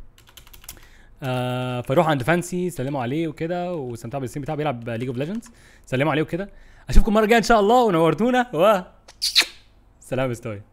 آه فروحوا عند فانسي سلموا عليه وكده واستمتعوا بالستريم بتاعه بيلعب ليج اوف ليجندز سلموا عليه وكده اشوفكم المره الجايه ان شاء الله ونورتونا و سلام يا مستوي